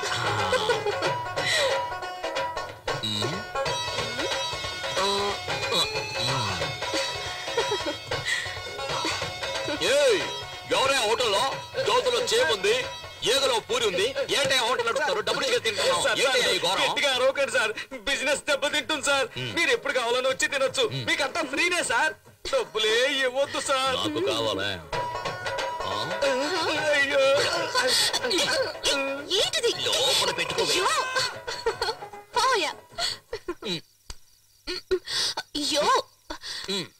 ఏయ్ ఎవరే హోటల్లో దోశలో చేముంది ఏగలో పూరి ఉంది ఏంటే హోటల్ నడుపుతారు డబ్బులు ఇచ్చి తింటున్నావు ఏంటి ఈ ఘోరం గట్టిగా అరవకండి సార్ బిజినెస్ దెబ్బతింటుంది సార్ మీరు ఎప్పుడు కావాలని వచ్చి తినొచ్చు మీకు అంతా ఫ్రీనే సార్ డబ్బులే ఇవ్వద్దు సార్ నాకు కావాలా ఆ? అయ్యో ఏంటిది లోపల పెట్టుకోవే అయ్యో పోయా అయ్యో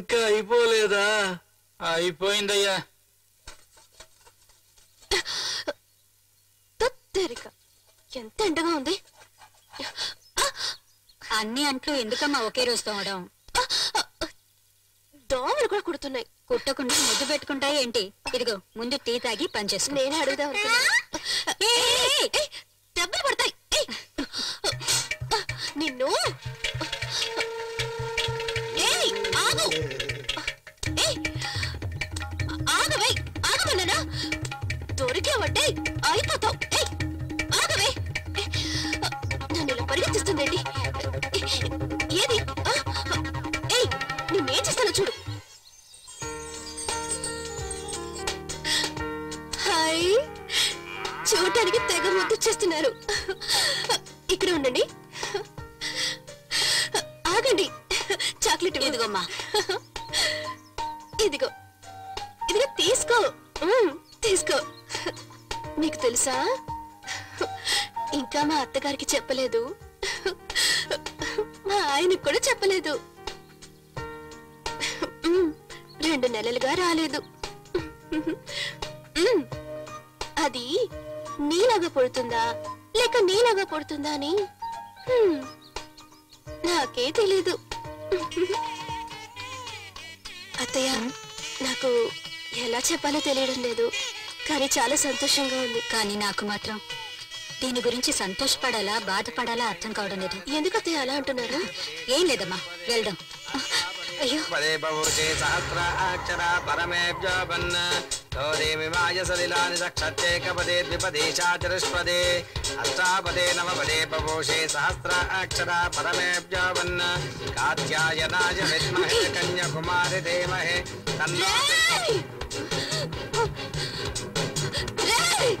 ఇంకా అయిపోలేదా అయిపోయిందయ్యా తత్తెరిక ఎంత ఎండగా ఉంది అన్ని అంట్లు ఎందుకమ్మా ఒకే రోజు తోమడం దోమలు కూడా కుడుతున్నాయి కుట్టకుండా ముద్దు పెట్టుకుంటాయి ఏంటి ఇదిగో ముందు టీ తాగి పనిచేసుకో నేనే అడుగుదాం అనుకున్నా. ఏయ్, ఏయ్, దెబ్బలు పడతాయి ఏయ్. నిన్ను ఏయ్, ఆగు ఏయ్, ఆగవే ఆగమన్నానా దొరికావంటే అయిపోతావు ఏయ్, ఆగవే ఏయ్, నన్ను ఇలా పరిగెత్తిస్తుందండి ఏది ఆ, ఏయ్ నేనేం చేస్తానో చూడు హాయ్ చూడటానికి తెగ ముద్దు చేస్తున్నారు ఇక్కడ ఉండండి ఆగండి చాక్లెట్ ఇదిగోమ్మా ఇదిగో ఇదిగో తీసుకో మ్మ్, తీసుకో నీకు తెలుసా ఇంకా మా అత్తగారికి చెప్పలేదు మా ఆయనకు కూడా చెప్పలేదు మ్మ్, రెండు నెలలుగా రాలేదు మ్మ్. అది నీలాగా పుడుతుందా లేక నీలాగా పుడుతుందా అని హ్మ్. నాకే తెలీదు అత్తయ్య నాకు ఎలా చెప్పాలో తెలియడం లేదు కానీ చాలా సంతోషంగా ఉంది కానీ నాకు మాత్రం దీని గురించి సంతోషపడాలా బాధపడాలా అర్థం కావడం లేదు ఎందుకు అత్తయ్య అలా అంటున్నారు ఏం లేదమ్మా వెళ్దాం అయ్యో పదే బహుశే సహస్రాక్షర పరమేభ్యోపన్న గౌరీమిమాయ సలిలాని సక్షత్యేకపదే ద్విపదే చాచరుష్పదే అష్టాపదే నవపదే బహుశే సహస్రాక్షర పరమేభ్యోపన్న కాత్యాయనాయ విద్మహే కన్యాకుమారి ధీమహే తన్నో రేయ్! రేయ్!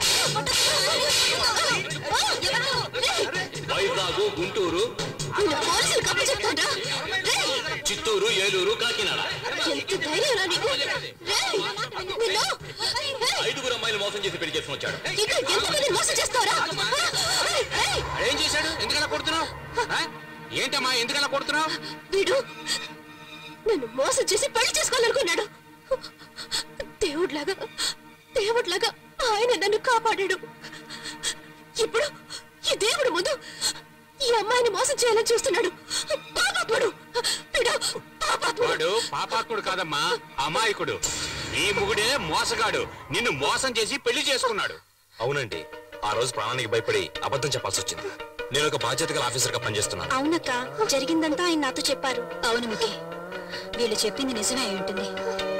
రేయ్! వైజాగ్ గుంటూరు నిన్ను పోలీసులు కప్పు చెప్తాడ్రా రేయ్! చిత్తూరు ఏలూరు కాకినాడ ఎంత ధైర్యం రా నీకు రేయ్! నిన్ను రేయ్! ఐదుగురు అమ్మాయిలు మోసం చేసి పెళ్లి చేసుకుని వచ్చాడు ఇంకా ఎంతమంది మోసం చేస్తావరా రేయ్! రేయ్! ఏం చేశాడు ఎందుకలా కొడుతున్నావు ఆ? ఏంటమ్మా ఎందుకలా కొడుతున్నావు వీడు నన్ను మోసం చేసి పెళ్లి చేసుకోవాలనుకున్నాడు దేవుడిలాగా దేవుడిలాగా ఆయన నన్ను కాపాడాడు ఇప్పుడు ఈ దేవుడు ముందు ఈ అమ్మాయిని మోసం చేయాలని చూస్తున్నాడు పాపాత్ముడు వీడు పాపాత్ముడు వాడు పాపాత్ముడు కాదమ్మా అమాయకుడు నీ ముగుడే మోసగాడు నిన్ను మోసం చేసి పెళ్లి చేసుకున్నాడు అవునండి ఆ రోజు ప్రాణానికి భయపడి అబద్ధం చెప్పాల్సి వచ్చింది నేను ఒక బాధ్యత గల ఆఫీసర్గా పనిచేస్తున్నాను అవునక్క జరిగిందంతా ఆయన నాతో చెప్పారు అవును మికి వీళ్ళు చెప్పింది నిజమే అయి ఉంటుంది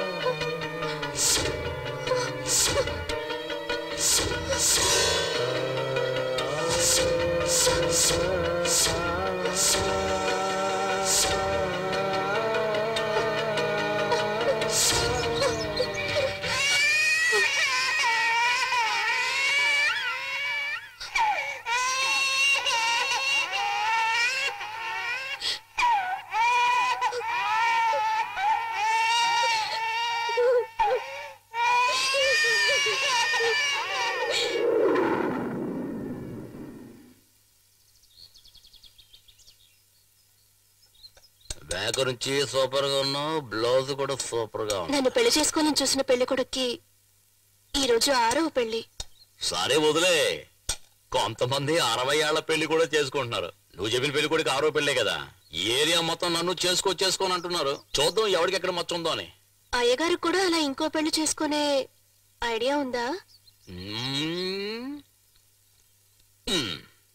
బ్యాక్ నుంచి సూపర్ గా ఉన్నావు బ్లౌజ్ కూడా సూపర్ గా ఉంది నన్ను పెళ్లి చేసుకోవాలని చూసిన పెళ్లి కొడుక్కి ఈ రోజు ఆరవ పెళ్లి సరే వదిలే కొంతమంది అరవై ఏళ్ల పెళ్లి కూడా చేసుకుంటున్నారు నువ్వు చెప్పిన పెళ్లి కొడుకు ఆరో పెళ్లే కదా ఈ ఏరియా మొత్తం నన్ను చేసుకో చేసుకోని అంటున్నారు చూద్దాం ఎవరికి ఎక్కడ మచ్చ ఉందో అని అయ్యగారికి కూడా అలా ఇంకో పెళ్లి చేసుకునే ఐడియా ఉందా మ్మ్. మ్మ్.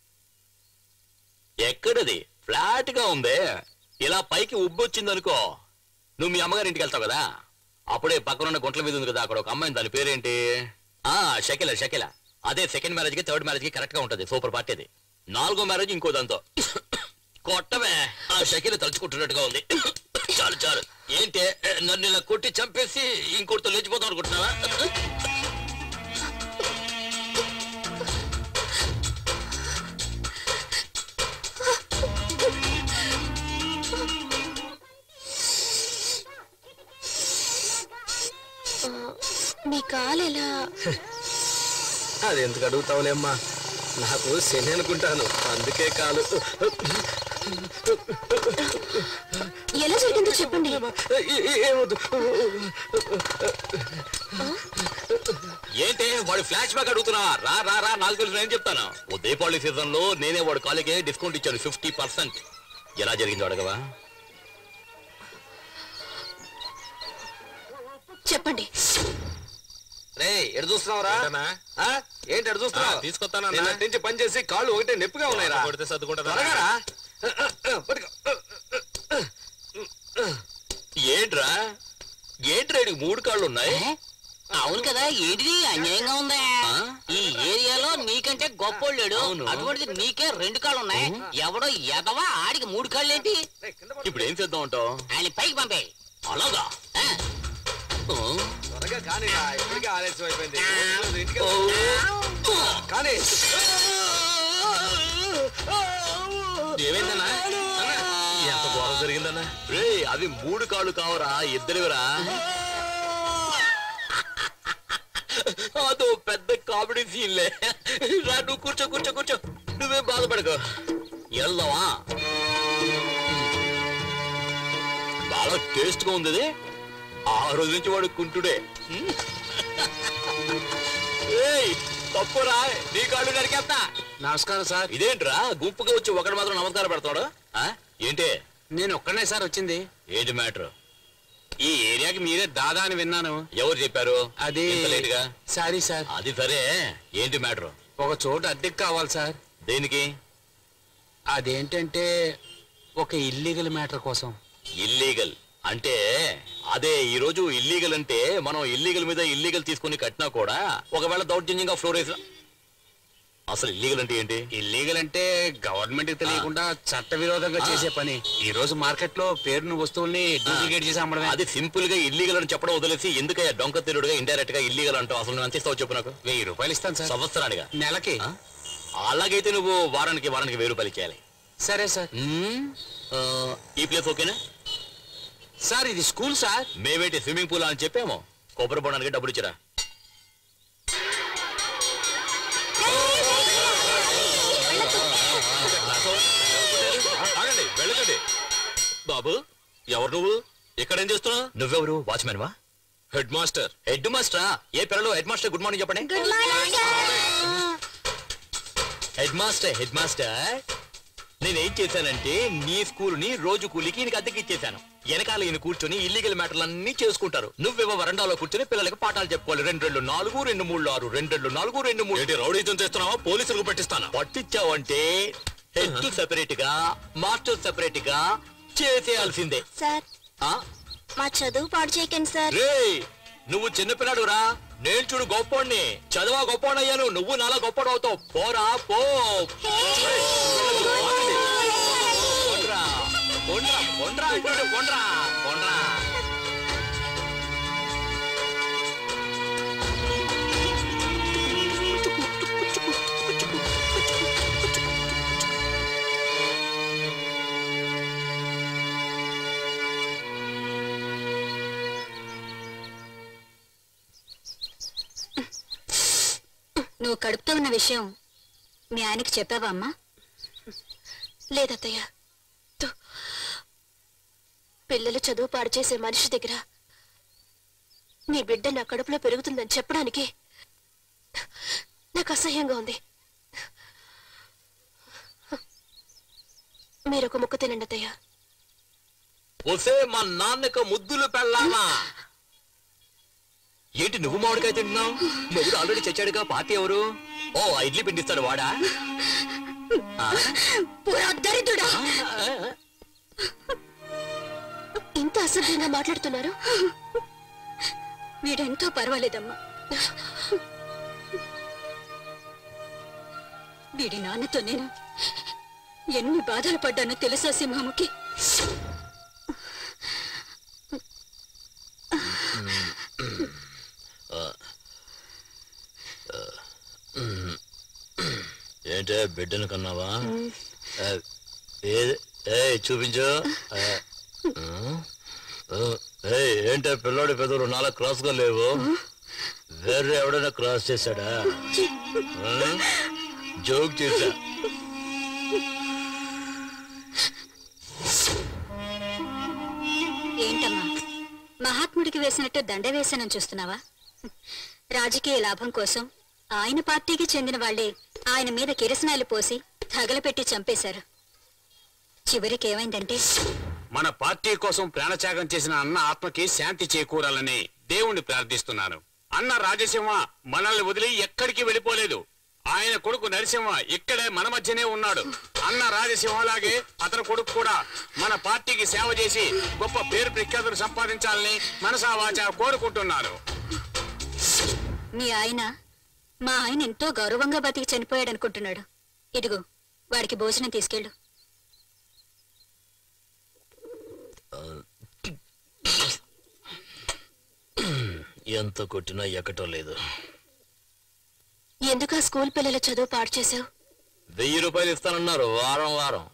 ఎక్కడది ఫ్లాట్ గా ఉందే ఇలా పైకి ఉబ్బొచ్చిందనుకో నువ్వు మీ అమ్మగారి ఇంటికి వెళ్తావు కదా అప్పుడే పక్కనున్న గుంట్ల మీద ఉంది కదా అక్కడ ఒక అమ్మాయి దాని పేరేంటి ఆ షకిల షకిల అదే సెకండ్ మ్యారేజ్ కి థర్డ్ మ్యారేజ్ కి కరెక్ట్ గా ఉంటది సూపర్ పార్టీ అది నాలుగో మ్యారేజ్ ఇంకో దాంతో కొట్టమే ఆ షకిల తలుచుకుంటున్నట్టుగా ఉంది చాలు చాలు ఏంటి నన్ను ఇలా కొట్టి చంపేసి ఇంకోటితో లేచిపోతాం అనుకుంటున్నావా ఆ, మీ కాలు ఎలా అది ఎందుకు అడుగుతావులేమ్మా నాకు శని అనుకుంటాను అందుకే కాలు ఎలా జరిగిందో చెప్పండి ఏమొద్దు ఏంటి వాడు ఫ్లాష్ బ్యాక్ అడుగుతున్నా రా రా రా నాకు తెలుసు నేను చెప్తాను ఓ దీపావళి సీజన్ లో నేనే వాడు కాలేకి డిస్కౌంట్ ఇచ్చాను ఫిఫ్టీ పర్సెంట్ ఎలా జరిగిందో అడగవా చెప్పండి రే ఎడు చూస్తున్నావురా ఆ? ఏంటి ఎడు చూస్తున్నావు ఆ, తీసుకొస్తానన్నా. నిన్నటి నుంచి పని చేసి కాళ్ళు ఒకటే నొప్పిగా ఉన్నాయిరా కొడితే సర్దుకుంటుందా? త్వరగా రా. పట్టుకో. ఏంట్రా ఏంట్రా ఈడికి మూడు కాళ్ళు ఉన్నాయి అవును కదా ఏంటిది అన్యాయంగా ఉందా ఆ? ఈ ఏరియాలో నీకంటే గొప్పోళ్ళాడు అవును. అటువంటిది నీకే రెండు కాళ్ళు ఉన్నాయి ఎవడో ఎదవా ఆడికి మూడు కాళ్ళు ఏంటి ఇప్పుడు ఏం చేద్దాం అంటావు ఆయన పైకి పంపే అలాగా ఆ? ఆ? త్వరగా కానీరా ఇప్పటికే ఆలస్యం అయిపోయింది ఇంటికి ఓ. కానీ ఏమైందన్నా అన్నా, ఎంత ఘోరం జరిగిందన్నా రే అవి మూడు కాళ్ళు కావరా ఇద్దరివిరా అదో పెద్ద కామెడీ సీన్లే రా నువ్వు కూర్చో కూర్చో కూర్చో నువ్వేం బాధపడకు వెళ్దామా బాగా టేస్ట్ గా ఉంది ఇది. ఆ రోజు నుంచి వాడు కుంటుడే ఏయ్, తప్పురా నీ కాళ్ళు నరికేస్తా నమస్కారం సార్ ఇదేంట్రా గుంపుగా వచ్చి ఒకటి మాత్రం నమస్కారం పెడతాడు ఆ? ఏంటి నేను ఒక్కనే సార్ వచ్చింది ఏంటి మ్యాటర్ ఈ ఏరియాకి మీరే దాదా అని విన్నాను ఎవరు చెప్పారు అది ఇంత లేటుగా సారీ సార్ అది సరే ఏంటి మ్యాటర్ ఒక చోటు అద్దెకి కావాలి సార్ దేనికి అదేంటంటే ఒక ఇల్లీగల్ మ్యాటర్ కోసం ఇల్లీగల్ అంటే అదే ఈ రోజు ఇల్లీగల్ అంటే మనం ఇల్లీగల్ మీద ఇల్లీగల్ తీసుకుని కట్టినా కూడా ఒకవేళ దౌర్జన్యంగా ఫ్లోర్ వేసిన అసలు ఇల్లీగల్ అంటే ఏంటి ఇల్లీగల్ అంటే గవర్నమెంట్ కి తెలియకుండా చట్ట విరోధంగా చేసే పని ఈ రోజు మార్కెట్ లో పేరును వస్తువుల్ని డూప్లికేట్ చేసి అమ్మడమే అది సింపుల్ గా ఇల్లీగల్ అని చెప్పడం వదిలేసి ఎందుకయ్యా డొంక తిరుడుగా ఇండైరెక్ట్ గా ఇల్లీగల్ అంటావు అసలు నువ్వు ఎంత ఇస్తావు చెప్పు నాకు వెయ్యి రూపాయలు ఇస్తాను సార్ సంవత్సరానిగా నెలకి ఆ? అలాగైతే నువ్వు వారానికి వారానికి వెయ్యి రూపాయలు ఇచ్చేయాలి సరే సార్ మ్మ్. ఆ, ఈ ప్లేస్ ఓకేనా సార్ ఇది స్కూల్ సార్ మేమేంటి స్విమ్మింగ్ పూల్ అని చెప్పాము కొబ్బరి బొండానికి డబ్బులు ఇచ్చిరా ఆగండి వెళ్ళకండి బాబు ఎవరు నువ్వు ఇక్కడేం చేస్తున్నావు నువ్వెవరు వాచ్మెన్ వా హెడ్ మాస్టర్ హెడ్ మాస్టరా ఏ పిల్లలు హెడ్ మాస్టర్ గుడ్ మార్నింగ్ చెప్పండి good morning head master head master నేనేం చేశానంటే నీ స్కూల్ ని రోజు కూలికి ఈయనకి అద్దెకి ఇచ్చేశాను వెనకాల ఈయన కూర్చొని ఇల్లీగల్ మ్యాటర్లు అన్ని చేసుకుంటారు నువ్వేమో వరండాలో కూర్చొని పిల్లలకి పాఠాలు చెప్పుకోవాలి రెండు రెండు నాలుగు రెండు మూడు ఆరు రెండు రెండు నాలుగు రెండు మూడు ఏంటి రౌడీతం చేస్తున్నావా పోలీసులకు పట్టిస్తానా పట్టించావంటే హెడ్ సెపరేట్ గా మాస్టర్ సెపరేట్ గా చేసేయాల్సిందే సార్ ఆ మా చదువు పాడు చేయకండి సార్ రే నువ్వు చిన్నపిల్లాడు రా నేను చూడు గొప్పోడిని చదవా గొప్పోడయ్యాను నువ్వు నాలా గొప్పడు అవుతావు పోరా పో పొండ్రా పొండ్రా పొండ్రా అంటాడు పొండ్రా పొండ్రా నువ్వు కడుపుతో ఉన్న విషయం మీ ఆయనకి చెప్పావా అమ్మా లేదత్తయ్య తో- పిల్లలు చదువు పాడు చేసే మనిషి దగ్గర నీ బిడ్డ నా కడుపులో పెరుగుతుందని చెప్పడానికి నాకు అసహ్యంగా ఉంది మీరొక ముక్క తినండి అత్తయ్య వసే మా నాన్నకు ముద్దులు పెళ్ళామా ఏంటి నువ్వు మామిడికాయ తింటున్నావు మొగుడు ఆల్రెడీ చచ్చాడుగా పార్టీ ఎవరు ఓ ఆ ఇడ్లీ పిండిస్తాడు వాడా ఆ? దరిద్రుడా ఆ? ఇంత అసభ్యంగా మాట్లాడుతున్నారు వీడెంతో పర్వాలేదమ్మా వీడి నాన్నతో నేను ఎన్ని బాధలు పడ్డానో తెలుసా సింహముకి ఏంటే బిడ్డను కన్నావా ఆ, ఏది ఏ చూపించు ఆ, ఆ, ఆ, ఏయ్, ఏంటే పిల్లోడి పెదవులు నాలుగు క్రాస్ గా లేవు వేరే ఎవడైనా క్రాస్ చేశాడా ఆ? జోక్ చేశా ఏంటమ్మా మహాత్ముడికి వేసినట్టు దండ వేసానని చూస్తున్నావా రాజకీయ లాభం కోసం ఆయన పార్టీకి చెందిన వాళ్లే ఆయన మీద కిరసనాయలు పోసి తగలపెట్టి చంపేశారు చివరికి ఏమైందంటే మన పార్టీ కోసం ప్రాణత్యాగం చేసిన అన్న ఆత్మకి శాంతి చేకూరాలని దేవుణ్ణి ప్రార్థిస్తున్నాను అన్న రాజసింహ మనల్ని వదిలి ఎక్కడికి వెళ్ళిపోలేదు ఆయన కొడుకు నరసింహ ఇక్కడే మన మధ్యనే ఉన్నాడు అన్న రాజసింహలాగే అతని కొడుకు కూడా మన పార్టీకి సేవ చేసి గొప్ప పేరు ప్రఖ్యాతులు సంపాదించాలని మనసా వాచా కోరుకుంటున్నాను మీ ఆయన మా ఆయన ఎంతో గౌరవంగా బతికి చనిపోయాడు అనుకుంటున్నాడు ఇదిగో వాడికి భోజనం తీసుకెళ్ళు ఎంత కొట్టినా ఎక్కటం లేదు ఎందుకు ఆ స్కూల్ పిల్లల చదువు పాడు చేసావు వెయ్యి రూపాయలు ఇస్తానన్నారు వారం వారం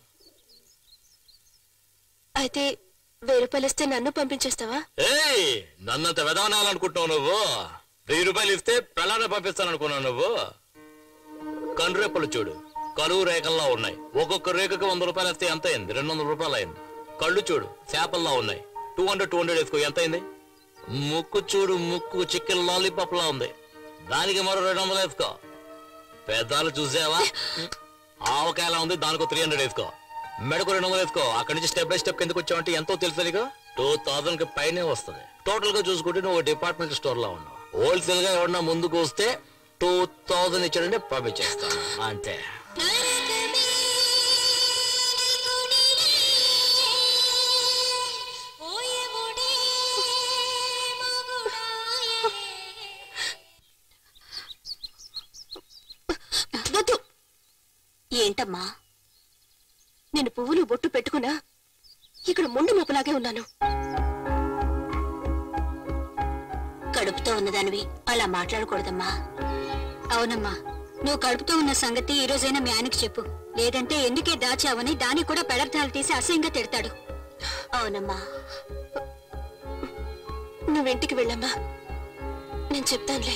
అయితే వెయ్యి రూపాయలు ఇస్తే నన్ను పంపించేస్తావా ఏయ్ నన్నంత వెదవనాలనుకుంటున్నావు నువ్వు వెయ్యి రూపాయలు ఇస్తే పెళ్ళాన పంపిస్తాననుకున్నావు నువ్వు కండ్రెప్పలు చూడు కరువు రేఖల్లా ఉన్నాయి ఒక్కొక్క రేఖకి వంద రూపాయలు వస్తే ఎంత అయింది రెండు వందల రూపాయలు అయింది కళ్ళు చూడు చేపల్లా ఉన్నాయి టూ హండ్రెడ్ టూ హండ్రెడ్ వేసుకో ఎంత అయింది ముక్కు చూడు ముక్కు చికెన్ లాలీపాప్ లా ఉంది దానికి మరో రెండు వందలు వేసుకో పెద్దాలు చూసావా ఆవకాయలా ఉంది దానికి త్రీ హండ్రెడ్ వేసుకో మెడకు రెండు వందలు వేసుకో అక్కడి నుంచి స్టెప్ బై స్టెప్ కిందకు వచ్చావంటే ఎంతో తెలుసు నీకు టూ థౌసండ్ కి పైనే వస్తుంది టోటల్ గా చూసుకుంటే నువ్వు డిపార్ట్మెంట్ స్టోర్ లో ఉన్నావు హోల్సేల్ గా ఎవరన్నా ముందుకు వస్తే టూ థౌసండ్ ఇచ్చాడంటే పంపించేస్తాను అంతే వద్దు ఏంటమ్మా నేను పువ్వులు బొట్టు పెట్టుకున్నా ఇక్కడ ముందు మోపలాగే ఉన్నాను కడుపుతో ఉన్నదానివి అలా మాట్లాడకూడదమ్మా అవునమ్మా నువ్వు కడుపుతో ఉన్న సంగతి ఈ రోజైనా మీ ఆయనకి చెప్పు లేదంటే ఎందుకే దాచావని దానికి కూడా పెడర్థాలు తీసి అసహ్యంగా తిడతాడు అవునమ్మా నువ్వింటికి వెళ్ళమ్మా నేను చెప్తానులే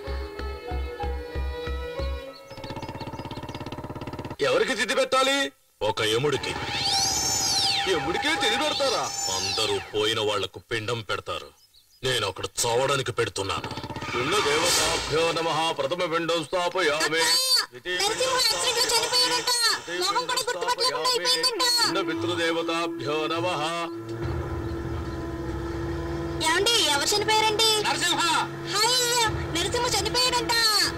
ఎవరికి తిది పెట్టాలి ఒక యముడికి యముడికే తిది పెడతారా అందరూ పోయిన వాళ్లకు పిండం పెడతారు నేను అక్కడ చావడానికి పెడుతున్నాను ఉన్న దేవతాభ్యో నమ ప్రథమ పిండం స్థాపయామి ద్వితీయ పిండం స్థాపయామి. ఉన్న పితృదేవతాభ్యో నమ ఏమండి ఎవరు చనిపోయారండి నరసింహ హాయ్ నరసింహ చనిపోయాడంట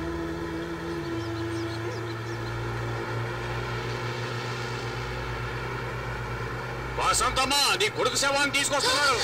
వసంతమ్మ నీ కొడుకు శవాన్ని తీసుకొస్తున్నాడు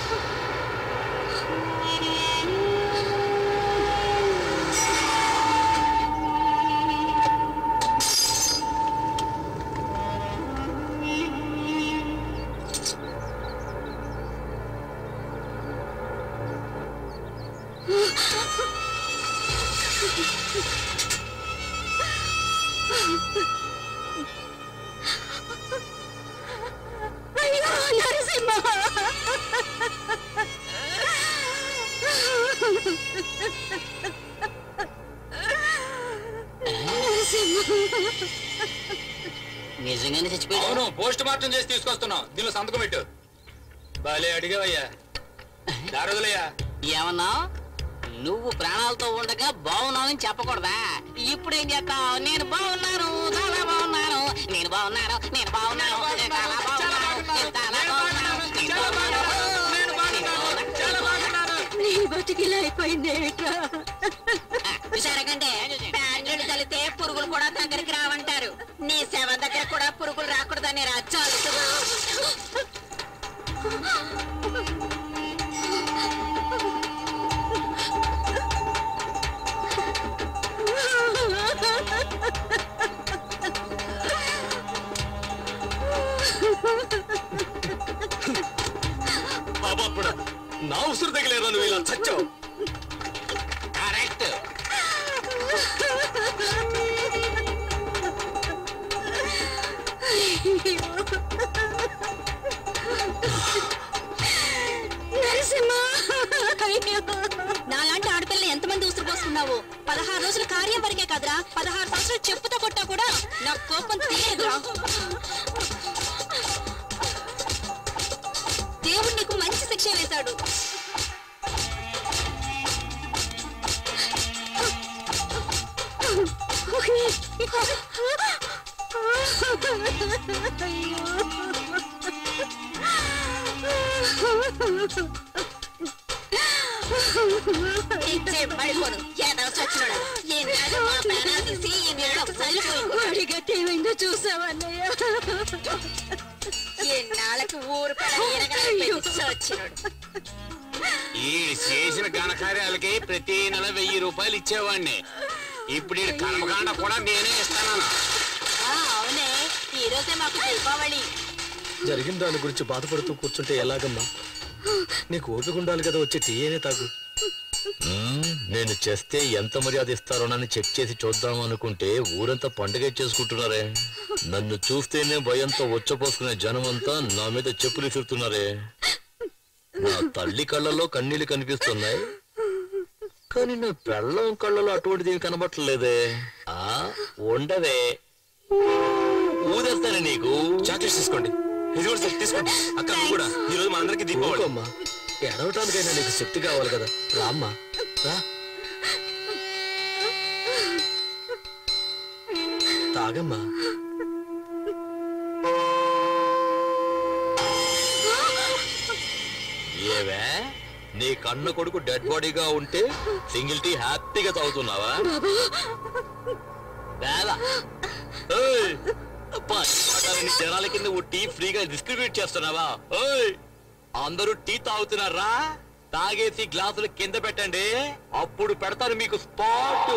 అయ్యో నరసింహ నిజంగానే చచ్చిపోయాడు అవును పోస్ట్ మార్టం చేసి తీసుకొస్తున్నాం దీనిలో సంతకం పెట్టు బాలే అడిగావయ్యా దారుదలయ్యా ఏమన్నా నువ్వు ప్రాణాలతో ఉండగా బాగున్నావని చెప్పకూడదా ఇప్పుడు ఏం చేస్తావు నేను బాగున్నాను చాలా బాగున్నాను నేను బాగున్నాను నేను బాగున్నాను నేను చాలా బాగున్నాను నేను చాలా బాగున్నాను నేను బాగున్నాను నేను బాగున్నాను నీ బతికిలా అయిపోయింది ఏమిట్రా విచారకంటే ప్యాంట్లు తలితే పురుగులు కూడా దగ్గరికి రావంటారు నీ శవ దగ్గర కూడా పురుగులు రాకూడదని రాజ్యాలు పాపాత్ముడా, నా ఉసురు తగిలేదా నువ్వు ఇలా చచ్చావు కరెక్ట్ నాలాంటి ఆడపిల్లని ఎంతమంది ఉసురు పోసుకున్నావు పదహారు రోజులు కార్యం వరకే కదరా పదహారు సంవత్సరాలు చెప్పుతో కొట్టా కూడా నా కోపం తీయదురా దేవుడు నీకు మంచి శిక్ష పడిపోను ఏదో చచ్చినోడా ఈనాడు మా ప్రాణాలు తీసి ఈ నీళ్ళు చల్లిపోయి ఏమైందో చూసావన్నయ్య ఎన్నాళ్ళకి ఊరు పడ ఎరగలేకపోయింది చచ్చినోడు ఈడు చేసిన ఘనకార్యాలకి ప్రతి నెల వెయ్యి రూపాయలు ఇచ్చేవాడిని ఇప్పుడు ఈ కర్మకాండ కూడా నేనే ఇస్తాను ఆ, అవునే ఈ రోజే మాకు దీపావళి జరిగిన దాని గురించి బాధపడుతూ కూర్చుంటే ఎలాగమ్మా నీకు ఓపిక ఉండాలి కదా వచ్చి టీ అయినే తాగు మ్మ్, నేను చేస్తే ఎంత మర్యాద ఇస్తారోనని చెక్ చేసి చూద్దాం అనుకుంటే ఊరంతా పండుగ చేసుకుంటున్నారే నన్ను చూస్తేనే భయంతో వచ్చపోసుకునే జనమంతా నా మీద చెప్పులు విసురుతున్నారే నా తల్లి కళ్ళలో కన్నీళ్లు కనిపిస్తున్నాయి కానీ నా పెళ్ళం కళ్ళలో అటువంటిది ఏమి కనబట్టలేదే ఆ ఉండవే ఊదేస్తానే నీకు చాక్లెట్స్ తీసుకోండి ఇది కూడా సార్ తీసుకోండి అక్క నువ్వు కూడా ఈ రోజు మా అందరికి దీపావళి ఊరుకోమ్మా ఎడవటానికైనా నీకు శక్తి కావాలి కదా రామ్మా రా తాగమ్మా ఏవే నీ కన్న కొడుకు డెడ్ బాడీగా ఉంటే సింగిల్ టీ హ్యాపీగా తాగుతున్నావా బేలా. ఏయ్, పని పాటాలని జనాల కింద ఓ టీ ఫ్రీగా డిస్ట్రిబ్యూట్ చేస్తున్నావా ఏయ్, అందరూ టీ తాగుతున్నారా తాగేసి గ్లాసులు కింద పెట్టండి అప్పుడు పెడతారు మీకు స్పాట్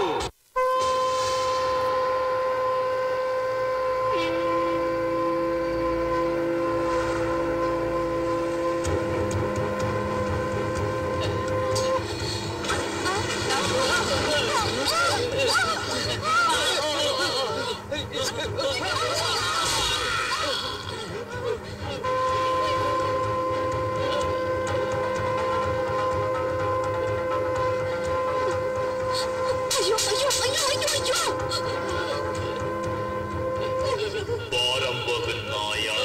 అయ్యో అయ్యో అయ్యో అయ్యో అయ్యో బారం బహున్నాయా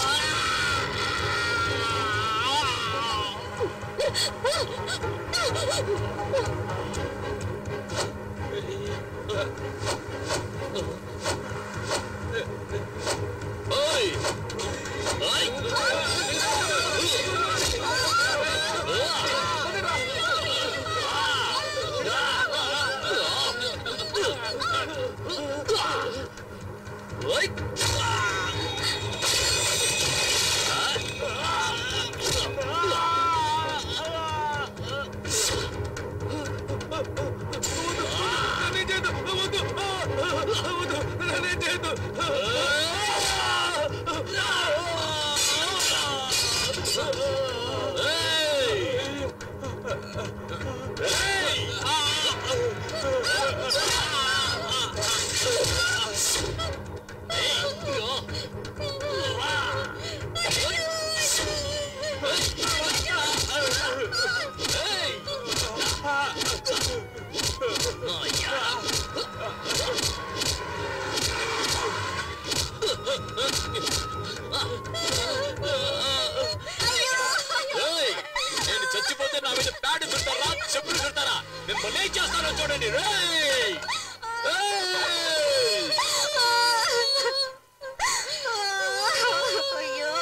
ఓయ్ ఓయ్ ఓయ్ ఏయ్! నేను చచ్చిపోతే నా మీద ప్యాడ్ చుడతారా చెప్పులు చుడతారా మిమ్మల్ని ఏం చేస్తానో చూడండి రేయ్! ఏయ్! అయ్యో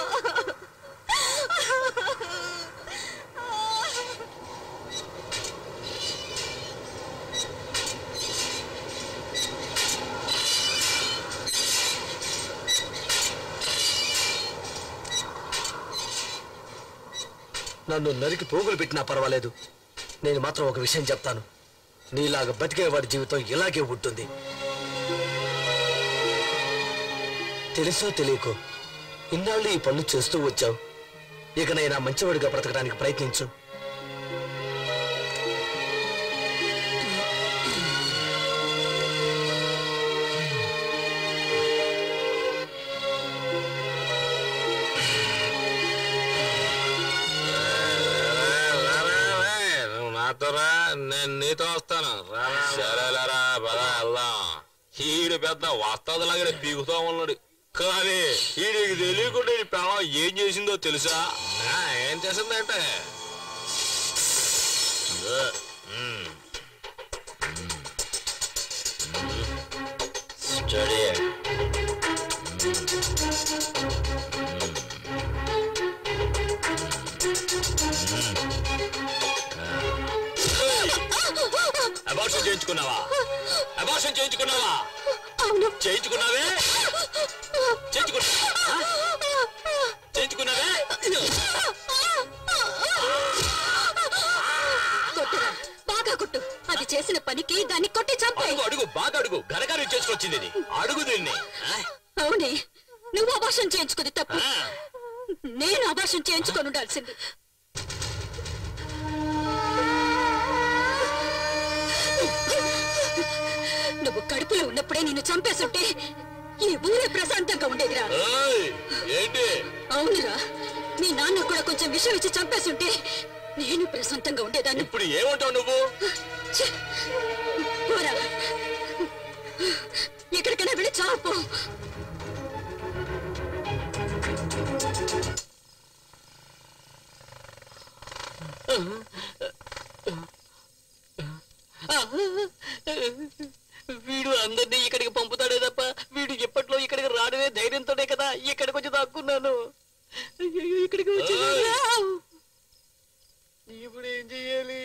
నన్ను నరికి పోగులు పెట్టినా పర్వాలేదు నేను మాత్రం ఒక విషయం చెప్తాను నీలాగా బతికేవాడి జీవితం ఇలాగే ఉంటుంది తెలుసో తెలియకో ఇన్నాళ్ళు ఈ పనులు చేస్తూ వచ్చావు ఇకనైనా మంచివాడిగా బ్రతకడానికి ప్రయత్నించు నువ్వు నాతో రా నేను నీతో వస్తాను సరేలేరా పద వెళ్దాం ఈడు పెద్ద వస్తాదులాగా పీకుతా ఉన్నాడు కానీ ఈడికి తెలియకుండా ఈ పెళ్ళం ఏం చేసిందో తెలుసా ఆ, ఏం చేసిందంటే ఇదో, మ్మ్. మ్మ్. మంచోడే అబార్షన్ చేయించుకున్నావా అబార్షన్ చేయించుకున్నావా అవును చేయించుకున్నావే చేయించుకున్నా చేయించుకున్నావే కొట్టురా బాగా కొట్టు అది చేసిన పనికి దాన్ని కొట్టి చంపాయి అడుగు అడుగు బాగా అడుగు గరగారు చేసుకొచ్చింది ఇది అడుగు దీన్ని ఆ? అవునే నువ్వు అభాషణ చేయించుకుంది తప్పు ఆ. నేను అభాషణ చేయించుకొని ఉండాల్సింది నువ్వు కడుపులో ఉన్నప్పుడే నిన్ను చంపేస్తుంటే ఈ ఊరే ప్రశాంతంగా ఉండేదిరా ఏయ్, ఏంటి అవునురా మీ నాన్న కూడా కొంచెం విషయం ఇచ్చి చంపేస్తుంటే నేను ప్రశాంతంగా ఉండేదాన్ని ఇప్పుడు ఏమంటావు నువ్వు ఛే! పోరా ఎక్కడికైనా వెళ్ళి చాపు వీడు అందరినీ ఇక్కడికి పంపుతాడే తప్ప వీడు ఎప్పట్లో ఇక్కడికి రాడనే ధైర్యంతోనే కదా ఇక్కడికి వచ్చి దాక్కున్నాను అయ్యయ్యో, ఇక్కడికి వచ్చి ఇప్పుడు ఏం చెయ్యాలి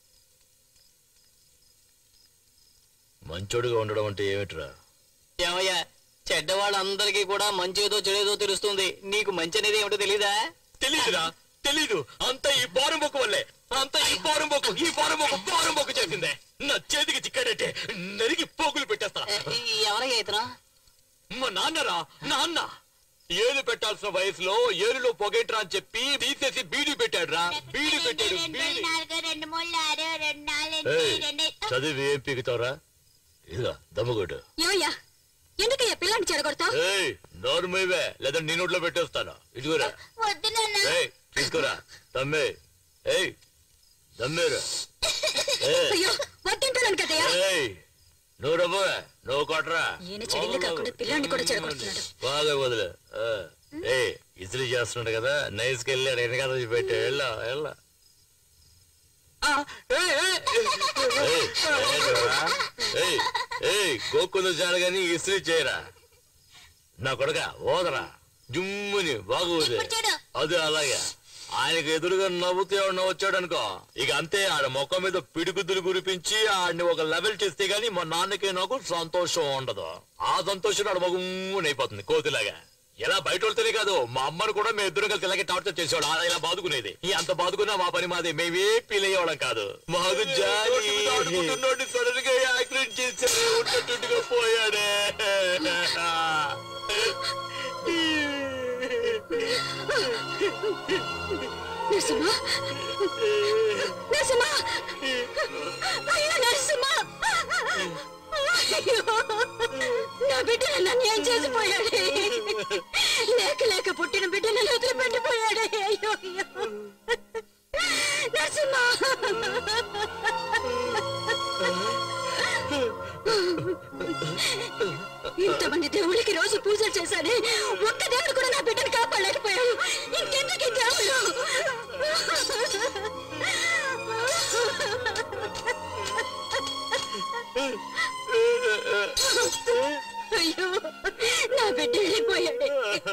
మంచోడుగా ఉండడం అంటే ఏమిట్రా ఏమయ్యా చెడ్డవాళ్ళందరికీ కూడా మంచేదో చెడేదో తెలుస్తుంది నీకు మంచి అనేది ఏమిటో తెలీదా తెలీదురా తెలీదు అంత ఈ బారం బొక్కు వల్లే అంత ఈ బారం బొక్కు ఈ బారం బొక్కు బారం బొక్కు చేసిందే నా చేతికి చిక్కాడంటే నరికి పోగులు పెట్టేస్తా ఎవరయ్యా ఇతను మా నాన్నరా నాన్న ఏలు పెట్టాల్సిన వయసులో ఏలులో పొగేట్రా అని చెప్పి తీసేసి బీడీ పెట్టాడురా బీడీ పెట్టాడు బీడీ రెండు మూడు ఆరు రెండు నాలుగు ఏయ్, చదివి ఏం పీకుతావురా ఇదిగా దమ్ముగొట్టు ఏమయ్యా ఎందుకయ్యా పిల్లాన్ని చెడగొడతావు ఏయ్ నోరు మీవే లేదా నీ నోట్లో పెట్టేస్తాను ఇదిగోరా వద్దు నాన్న ఏయ్ తీసుకోరా తమ్మే ఏయ్ దమ్మేరా ఏయ్, అయ్యో వద్దంటున్నాను కదయ్యా ఏయ్ నువ్వు రవ్వే నువ్వు కొట్రా ఈయన చెడింది కాకుండా పిల్లాన్ని కూడా చెడగొడుతున్నాడు బాగా వదిలే ఆ, ఏయ్ ఇస్త్రీ చేస్తున్నాడు కదా నైస్కి వెళ్ళి అక్కడ వెనకాల పెట్టా వెళ్ళా వెళ్ళా ఏయ్, ఏంట్రా? ఏయ్ ఏయ్ గోక్కులు చాలు కానీ ఇస్త్రీ చేయరా నా కొడక ఓదరా జుమ్ముని బాగా ఊదే చూడు. అది అలాగే ఆయనకు ఎదురుగా నవ్వుతూ ఎవడన్నా వచ్చాడు అనుకో ఇక అంతే ఆడ మొక్క మీద పిడిగుద్దులు కురిపించి ఆడిని ఒక లెవెల్ చేస్తే గానీ మా నాన్నకి నాకు సంతోషం ఉండదు ఆ సంతోషం ఆడ మగుమ్మని అయిపోతుంది కోతిలాగా ఇలా బయట వెళ్తేనే కాదు మా అమ్మను కూడా మేము ఇద్దరు కలిసి ఇలాగే టార్చర్ చేసేవాడు అలా ఇలా బాదుకునేది ఈ అంత బాదుకున్నా మా పని మాది మేమే ఫీల్ అయ్యేవాళ్ళం కాదు మాకు జాలి సడన్ గా యాక్సిడెంట్ చేసి ఉన్నట్టుగా పోయాడే నరసింహ నరసింహ అయ్యో నరసింహ అయ్యో నా బిడ్డ నన్ను అన్యాయం చేసిపోయాడే లేక లేక పుట్టిన బిడ్డ నన్ను వదిలిపెట్టిపోయాడే అయ్యో అయ్యో నరసింహ ఇంతమంది దేవుళ్ళకి రోజు పూజలు చేశానే ఒక్క దేవుడు కూడా నా బిడ్డను కాపాడలేకపోయాడు ఇంకెందుకు ఈ దేవుడు అయ్యో నా బిడ్డ వెళ్ళిపోయాడే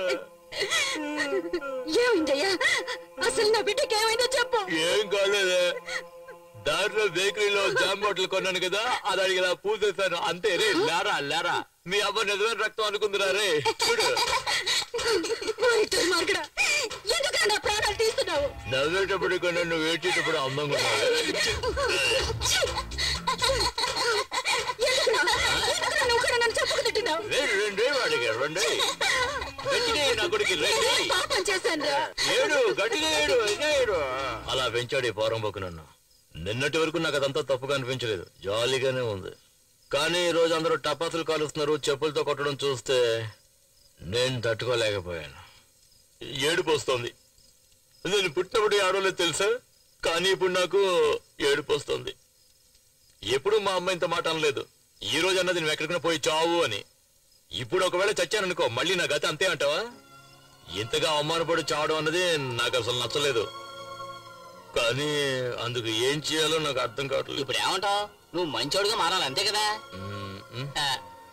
ఏమైందయ్యా అసలు నా బిడ్డకి ఏమైందో చెప్పు ఏం కాలేదే దారిలో బేకరీలో జామ్ బాటిల్ కొన్నాను కదా అది అడిగి ఇలా పూసేశాను అంతే రే లేరా లేరా మీ అమ్మ నిజమైన రక్తం అనుకుందిరా రే చూడు ఓయ్ దుర్మార్గుడా ఎందుకు నా ప్రాణాలు తీస్తున్నావు నవ్వేటప్పుడు కన్నా నువ్వు ఏడ్చేటప్పుడు అందంగా ఉన్నావు ఛీ! ఎందుకురా? ఎందుకురా నువ్వు కూడా నన్ను చెప్పుకు తింటున్నావు రేడు రెండే వాడికి రెండే గట్టిగా నా కొడుకు రెండే పాపం చేశాను రా ఏడు గట్టిగా ఏడు ఇంకా ఏడు అలా పెంచాడు ఈ పోరం బొక్కు నన్ను నిన్నటి వరకు నాకు అదంతా తప్పుగా అనిపించలేదు జాలీగానే ఉంది కానీ ఈ రోజు అందరూ టపాసులు కాలుస్తున్నారు చెప్పులతో కొట్టడం చూస్తే నేను తట్టుకోలేకపోయాను ఏడుపు వస్తుంది నేను పుట్టినప్పుడు ఆడలేదు తెలుసా కానీ ఇప్పుడు నాకు ఏడుపు వస్తుంది ఎప్పుడు మా అమ్మ ఇంత మాట అనలేదు ఈ రోజు అన్నది నువ్వు ఎక్కడికైనా పోయి చావు అని ఇప్పుడు ఒకవేళ చచ్చాననుకో మళ్ళీ నా గతి అంతే అంటావా ఇంతగా అవమానపడి చావడం అన్నది నాకు అసలు నచ్చలేదు కానీ అందుకు ఏం చేయాలో నాకు అర్థం కావట్లేదు ఇప్పుడు ఏమంటావు నువ్వు మంచోడుగా మారాలి అంతే కదా మ్మ్, మ్మ్. ఆ,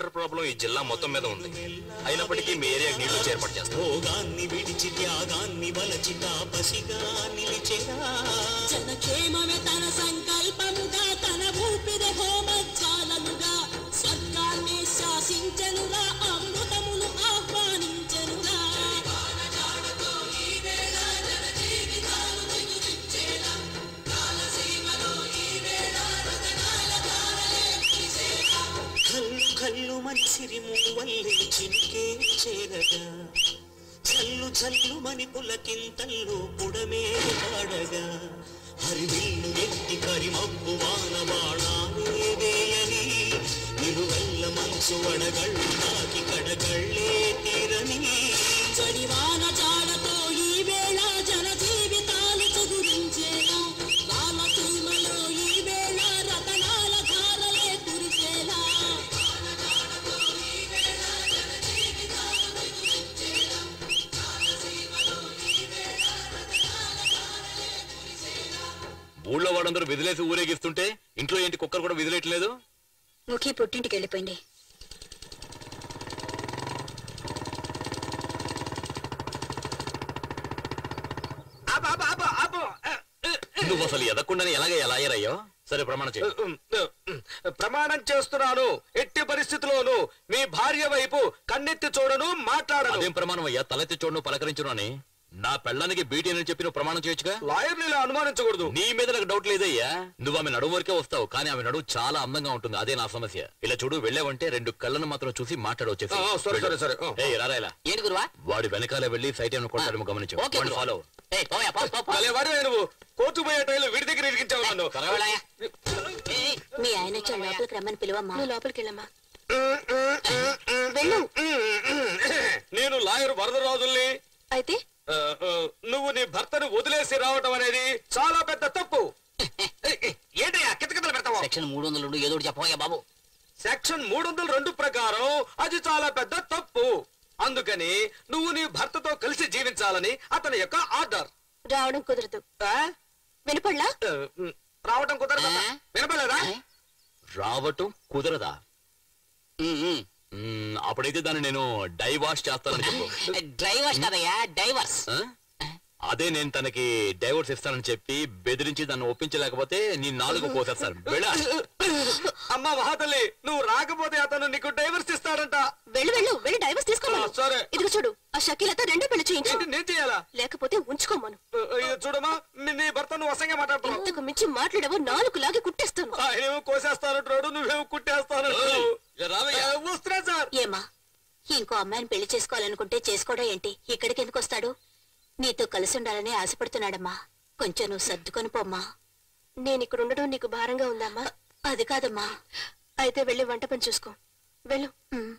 వాటర్ ప్రాబ్లం ఈ జిల్లా మొత్తం మీద ఉంది అయినప్పటికీ మీ ఏరియాకి నీళ్లు వచ్చి ఏర్పాటు చేస్తాం భోగాన్ని విడిచి త్యాగాన్ని వలచి తాపసిగా నిలిచెరా జనక్షేమమే తన సంకల్పముగా తన ఊపిరి హోమజ్వాలలుగా స్వర్గాన్ని శాసించనురా అమృతమును ఆహ్వానించనురా కల్లు కల్లు మని సిరిము వల్లే చినికే చేరగా చల్లు చల్లు మని పులకింతల్లు పుడమే పాడగా హరివిల్లు ఎత్తి కరిమబ్బు వాన బాణాలే వేయని నిలువెల్ల మనసు వడగళ్ళు నాకి కడగళ్ళే తీరని జడివాన జాడతో ఈ వేళ జన జీవితాలు చిగురించేలా రాలసీమలో ఈ వేళ రతనాల ధారలే కురిసేలా ఊళ్ళో వాడందరూ విదిలేసి ఊరేగిస్తుంటే ఇంట్లో ఏంటి కుక్కర్ కూడా విదిలేయట్లేదు ముఖి పుట్టింటికి వెళ్ళిపోయింది నువ్వు అసలు ఎదకుండానే ఎలాగ ఎలా అయ్యారయ్యో సరే ప్రమాణం చేయి ప్రమాణం చేస్తున్నాను ఎట్టి పరిస్థితిలోనూ మీ భార్య వైపు కన్నెత్తి చూడను మాట్లాడను అదేం ప్రమాణం అయ్యా తలెత్తి చూడను పలకరించును అని నా పెళ్ళానికి బీటీ అని చెప్పి నువ్వు ప్రమాణం చేయొచ్చుగా లాయర్ని ఇలా అనుమానించకూడదు నీ మీద నాకు డౌట్ లేదయ్యా నువ్వు ఆమె నడుము వరకే వస్తావు కానీ ఆమె నడువు చాలా అందంగా ఉంటుంది అదే నా సమస్య ఇలా చూడు వెళ్ళావంటే రెండు కళ్ళను మాత్రం చూసి మాట్లాడవచ్చేసి ఆ, సరే, సరే, సరే. ఆ. ఏయ్, రారా ఇలా ఏంటి గురువా వాడి వెనకాల వెళ్ళి సైట్ ఏమైనా కొట్టాడేమో గమనించు ఓకే వాడిని గురువా. ఫాలో ఏయ్, పోయా, పో, పో, పో. భలే వాడివే నువ్వు కోర్టు పోయే టైంలో వీడి దగ్గర ఇరికించావు నన్ను త్వరగా వెళ్ళాయా. ఏయ్, మీ ఆయన వచ్చాడు లోపలికి రమ్మని పిలువమ్మా నువ్వు లోపలికి వెళ్ళమ్మా వెళ్ళు నేను లాయర్ వరదరాజుల్ని అయితే ఆ, ఆ, నువ్వు నీ భర్తను వదిలేసి రావటం అనేది చాలా పెద్ద తప్పు ఏంటయ్యా కితకితలు పెడతావా సెక్షన్ మూడు వందల రెండు ఏదో ఒకటి చెప్పవయ్యా బాబు సెక్షన్ మూడు వందల రెండు ప్రకారం అది చాలా పెద్ద తప్పు అందుకని నువ్వు నీ భర్తతో కలిసి జీవించాలని అతని యొక్క ఆర్డర్ రావడం కుదరదు ఆ? వినపడలా ఆ, ఉమ్, రావటం కుదరదా ఆ? వినపడలేదా రావటం కుదరదా ఉమ్, ఉమ్. మ్మ్, అప్పుడైతే దాన్ని నేను డైవాష్ చేస్తానని చెప్పు డ్రైవర్స్ కదయ్యా డైవర్స్ ఆ? అదే నేను తనకి డైవర్స్ ఇస్తానని చెప్పి బెదిరించి దాన్ని ఒప్పించలేకపోతే నీ నాలుగు కోసేస్తాను వెళ్ళా అమ్మ మహాతల్లి నువ్వు రాకపోతే అతను నీకు డైవర్స్ ఇస్తాడంట వెళ్ళు వెళ్ళు వెళ్ళి డైవర్స్ తీసుకోమను ఆ, సరే. ఇదిగో చూడు ఆ షకీలతో రెండో పెళ్లి చేయించు ఏంటి నేను చేయాలా లేకపోతే ఉంచుకోమను ఆ, ఇది చూడమ్మా నీ- నీ భర్త నువ్వు అసంగా మాట్లాడుతున్నావు ఇంతకు మించి మాట్లాడవో నాలుగు లాగి కుట్టేస్తాను ఆయనేమో కోసేస్తానంటున్నాడు నువ్వేమో కుట్టేస్తానంటున్నావు ఆ, వస్తున్నా సార్ ఏమా ఇంకో అమ్మాయిని పెళ్లి చేసుకోవాలనుకుంటే చేసుకోవడం ఏంటి ఇక్కడికి ఎందుకు వస్తాడు నీతో కలిసి ఉండాలని ఆశపడుతున్నాడమ్మా కొంచెం నువ్వు సర్దుకొని పోమ్మా నేను ఇక్కడ ఉండడం నీకు భారంగా ఉందమ్మా అది కాదమ్మా అయితే వెళ్ళి వంట పని చూసుకో వెళ్ళు ఉమ్.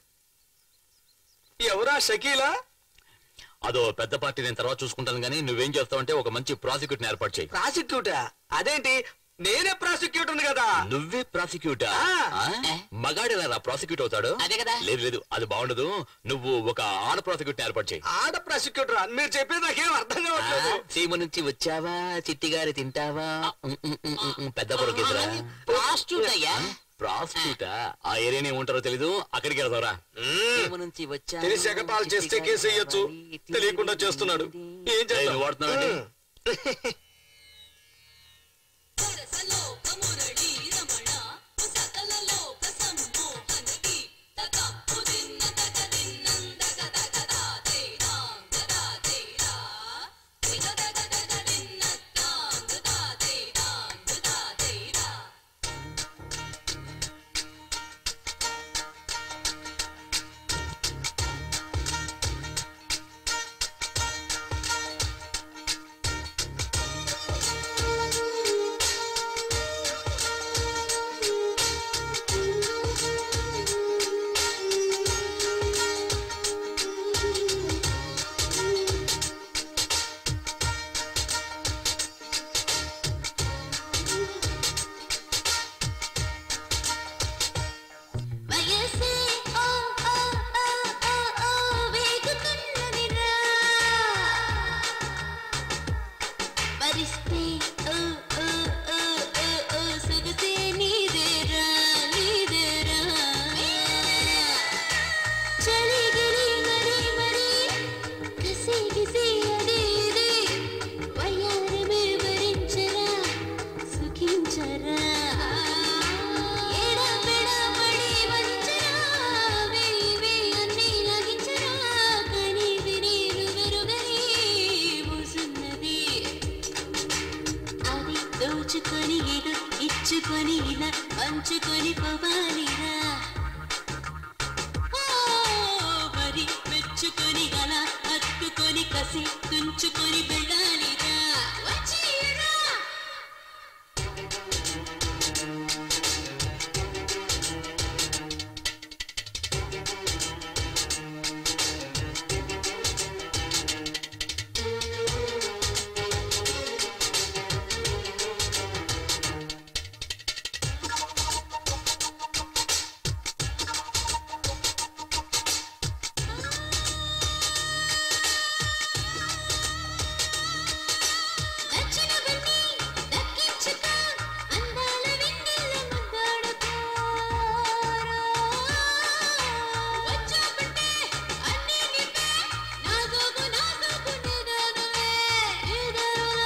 ఎవరా షకీలా అదో పెద్ద పార్టీ నేను తర్వాత చూసుకుంటాను కానీ నువ్వేం చేస్తావంటే ఒక మంచి ప్రాసిక్యూటర్ ఏర్పాటు చేయి ప్రాసిక్యూటా అదేంటి నేనే ప్రాసిక్యూటర్ కదా నువ్వే ప్రాసిక్యూటర్ ఆ. మగాడు ఎలా ప్రాసిక్యూట్ అవుతాడు అదే కదా. లేదు లేదు అది బాగుండదు నువ్వు ఒక ఆడ ప్రాసిక్యూటర్ ఏర్పాటు చేయి ఆడ ప్రాసిక్యూటర్ మీరు చెప్పేది నాకేం అర్థం కావట్లేదు సీమ నుంచి వచ్చావా చిట్టిగారి తింటావా ఉమ్, ఉమ్, ఉమ్, ఉమ్, ఉమ్, పెద్ద పొరకేసరా ప్రాస్టిట్యూట్ అయ్యా ప్రాసిక్యూటా ఆ ఏరియాని ఏముంటారో తెలీదు అక్కడికి వెళ్తారా సీమ నుంచి వచ్చా తెలిసి ఎగతాళి చేస్తే కేసు వేయొచ్చు తెలియకుండా చేస్తున్నాడు ఏం చేస్తాం నువ్వు వాడుతున్నావండి వయసే ఓ ఓ ఓ ఓ ఓ వేగుతున్నదిరా పరిస్తే ఓ ఓ ఓ ఓ ఓ సొగసే నీదేరా నీదేరా ఉంచుకొని ఇడు ఇచ్చుకొని ఇలా పంచుకొని పోవాలిరా ఓ, మరి మెచ్చుకొని అలా హత్తుకొని కసి తుంచుకొని వెళ్ళాలిరా వచ్చేయరా నచ్చినవన్నీ దక్కించుకో అందాల వెన్నెల ముద్దాడుకో వచ్చావంటే అన్నీ నింపే నా సోకు నా సోకు నిదానమే నిదానమే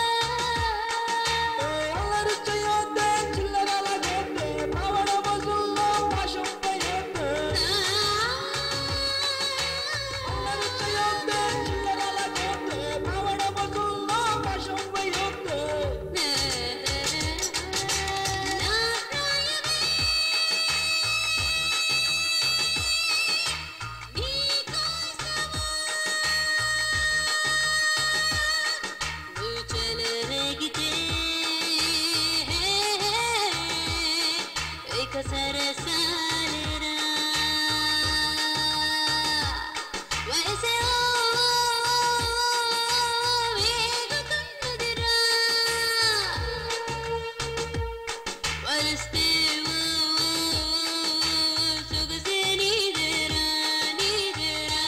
సరసాలరా వయసే వేగుతున్నదిరా వరిస్తే సొగసే నీదేరా నీదేరా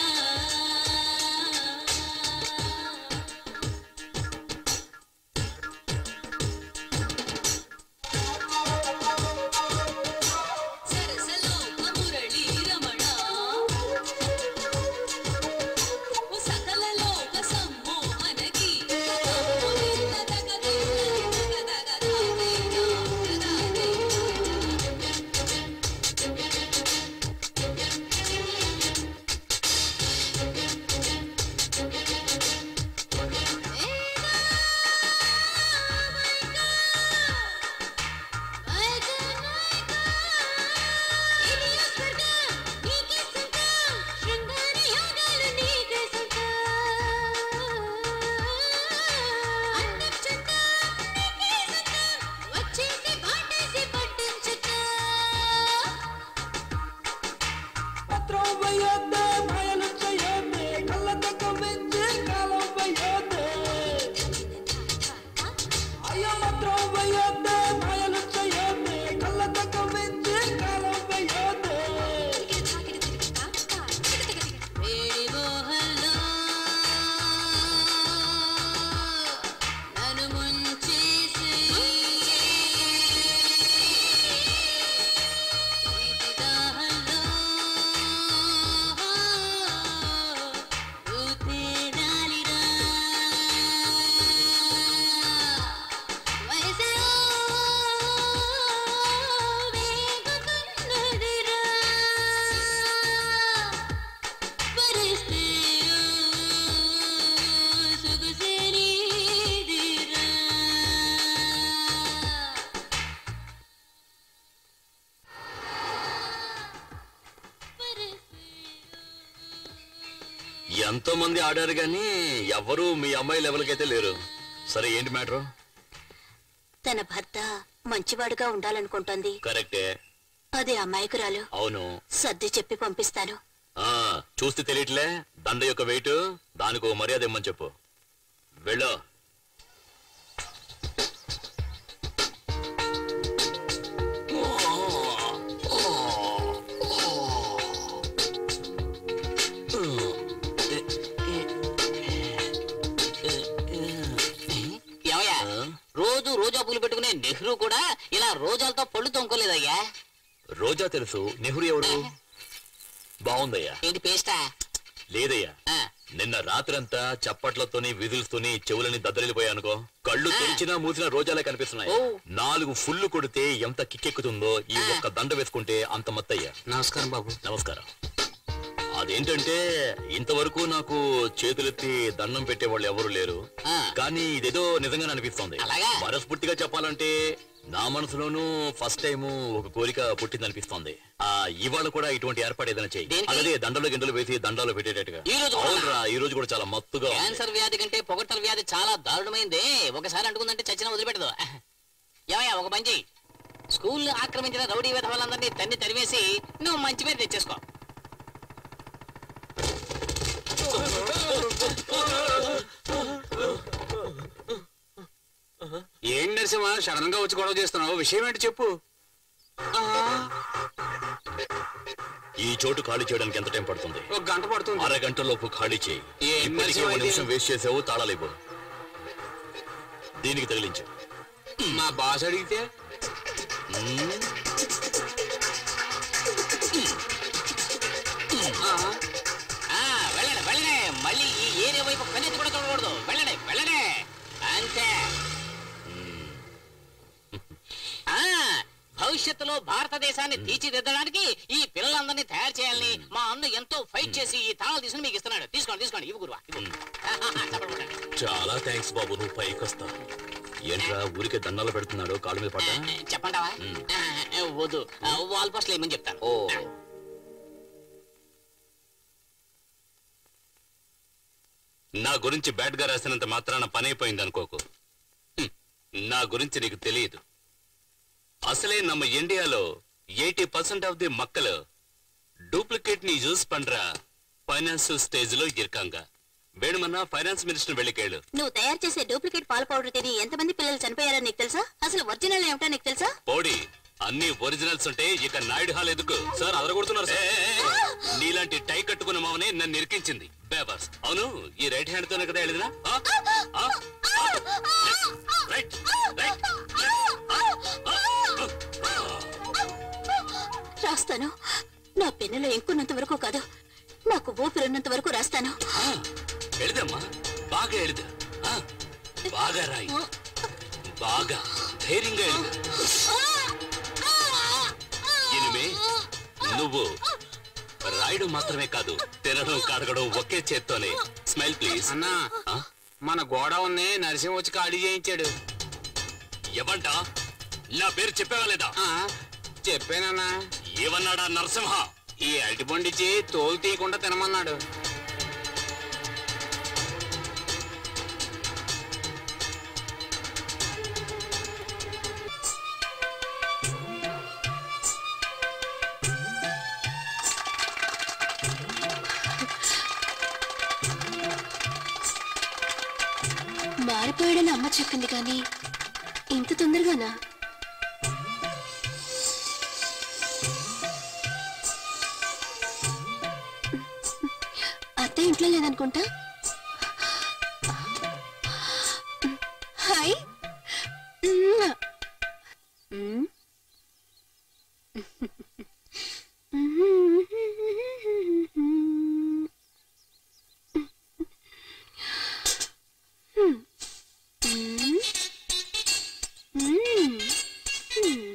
సరసలో మురళి రమణ సకలలో సమ్మోహనకి వచ్చేసి బాటేసి పట్టించుకో వేడి మోహంలో నన్ను ముంచేసి ఇది దాహంలో ఊతేనాలిరా వయసే వేగుతున్నదిరా పరిస్తే సొగసే నీదిరా ఎంతో మంది ఆడారు గాని ఎవరు మీ అమ్మాయి లెవెల్కి అయితే లేరు సరే ఏంటి మ్యాటర్ తన భర్త మంచివాడుగా ఉండాలనుకుంటోంది కరెక్టే అదే అమాయకురాలు అవును సర్ది చెప్పి పంపిస్తాను ఆ చూస్తే తెలియట్లే దండ యొక్క వెయిట్ దానికి ఓ మర్యాద ఇమ్మని చెప్పు వెళ్ళు ఏమయ్యా రోజు రోజా పూలు పెట్టుకునే నెహ్రూ కూడా ఇలా రోజాలతో పళ్ళు తొంకోలేదయ్యా రోజా తెలుసు నెహ్రూ ఎవరు బాగుందయ్యా ఏంటి పేస్టా లేదయ్యా ఆ, నిన్న రాత్రంతా చప్పట్లతోని విధులతోని చెవులని దద్దరిల్లిపోయానుకో కళ్ళు తెరిచినా మూసినా రోజాలే కనిపిస్తున్నాయి ఓ. నాలుగు ఫుల్లు కొడితే ఎంత కిక్కెక్కుతుందో ఈ ఆ. ఒక్క దండ వేసుకుంటే అంత మత్తయ్యా నమస్కారం బాబు నమస్కారం అదేంటంటే ఇంతవరకు నాకు చేతులెత్తి దండం పెట్టేవాళ్ళు ఎవరు లేరు ఆ. కానీ ఇదేదో నిజంగా అనిపిస్తోంది అలాగా? మనస్ఫూర్తిగా చెప్పాలంటే నా మనసులోనూ ఫస్ట్ టైం ఒక కోరిక పుట్టిందనిపిస్తోంది ఆ ఇవాళ కూడా ఇటువంటి ఏర్పాటు ఏదైనా చెయ్యి దేనికి? అదే దండలు గిండలు వేసి దండాలు పెట్టేటట్టుగా ఈ రోజు కూడా? అవునరా ఈ రోజు కూడా చాలా మత్తుగా ఉంది. క్యాన్సర్ వ్యాధి కంటే పొగట్టల వ్యాధి చాలా దారుణమైంది ఒకసారి అంటుకుందంటే చచ్చిన వదిలిపెట్టదు ఏమయ్యా ఒక పని చెయ్యి స్కూల్ ఆక్రమించిన రౌడీ విధవాళ్ళందరినీ తన్ని తరివేసి నువ్వు మంచి పేరు తెచ్చేసుకో ఏం నరసింహ సడన్ గా వచ్చి గొడవ చేస్తున్నావు విషయం ఏంటి చెప్పు ఈ చోటు ఖాళీ చేయడానికి ఎంత టైం పడుతుంది ఒక గంట పడుతుంది అరగంట లోపు ఖాళీ చేయి ఏం ఇప్పటికే నరసింహ ఒక ఇది? నిమిషం వేస్ట్ చేసావు తాళాలేవు దీనికి తగిలించు మా బాస్ అడిగితే మ్మ్. ఆ, వెళ్ళండి వెళ్ళండి మళ్ళీ ఈ ఏరియా వైపు కన్నెత్తి కూడా చూడకూడదు వెళ్ళండి వెళ్ళండి అంతే ఆ భవిష్యత్తులో భారతదేశాన్ని తీర్చిదిద్దడానికి ఈ పిల్లలందరినీ తయారు చేయాలని మా అన్న ఎంతో ఫైట్ చేసి ఈ తాళాలు తీసుకుని మీకు ఇస్తున్నాడు తీసుకోండి తీసుకోండి ఇవి గురువా ఇవ్వు. చెప్పండి పడండి. చాలా థ్యాంక్స్ బాబు నువ్వు పైకి వస్తా ఏంట్రా ఊరికే దండాలు పెడుతున్నాడు కాళ్ళ మీద పడ్డా చెప్పంటావా మ్మ్. ఆ, వద్దు ఆ, వాల్ పోస్ట్లు ఏమని చెప్తాను ఓ నా గురించి బ్యాడ్ గా రాసినంత మాత్రాన పని అయిపోయింది అనుకోకు హ్మ్. నా గురించి నీకు తెలియదు అసలే நம்ம ఇండియాలో ఎయిటీ పర్సెంట్ ఆఫ్ ది మక్కలు డూప్లికేట్ ని యూస్ பண்றா ఫైనాన్స్ స్టేజ్ లో ఇరకాంగ వేణుమన్నా ఫైనాన్స్ మినిస్టర్ వెళ్ళికేళ్ళు నువ్వు తయారు చేసే డూప్లికేట్ పాల పౌడర్ తిని ఎంతమంది పిల్లలు చనిపోయారో నీకు తెలుసా అసలు ఒరిజినల్ ఏమిటో నీకు తెలుసా పోడి అన్ని ఒరిజినల్స్ ఉంటే ఇక నాయుడు హాల్ ఎందుకు సార్ అదరగొడుతున్నారు సార్ ఏ, ఏ, ఏ, నీలాంటి టై కట్టుకున్న మామనే నన్ను ఇరికించింది బేబాస్ అవును ఈ రైట్ హ్యాండ్ తోనే కదా వెళ్ళినా రైట్ రైట్ రాస్తాను నా పెన్నులో ఎంకున్నంత వరకు కాదు నాకు ఊపిరున్నంత వరకు రాస్తాను ఎഴുదమ్మా బాగా ఎഴുదు ఆ, బాగా రాయి బాగా ధైర్యంగా ఎഴുదు ఇనిమే నువ్వు రాయడం మాత్రమే కాదు తినడం కడగడం ఒకే చేత్తోనే స్మైల్ ప్లీజ్ అన్నా ఆ? మన గోడౌన్ని నరసింహ వచ్చి ఖాళీ చేయించాడు ఎవంట నా పేరు చెప్పావా లేదా ఆ, చెప్పానన్నా ఏమన్నాడా నరసింహ ఈ అరటిపండిచ్చి తోలు తీయకుండా తినమన్నాడు మారిపోయాడని అమ్మ చెప్పింది కానీ ఇంత తొందరగానా అత్త ఇంట్లో లేదనుకుంటా హాయ్ మ్మ్. మ్మ్. మ్మ్. మ్మ్. మ్మ్.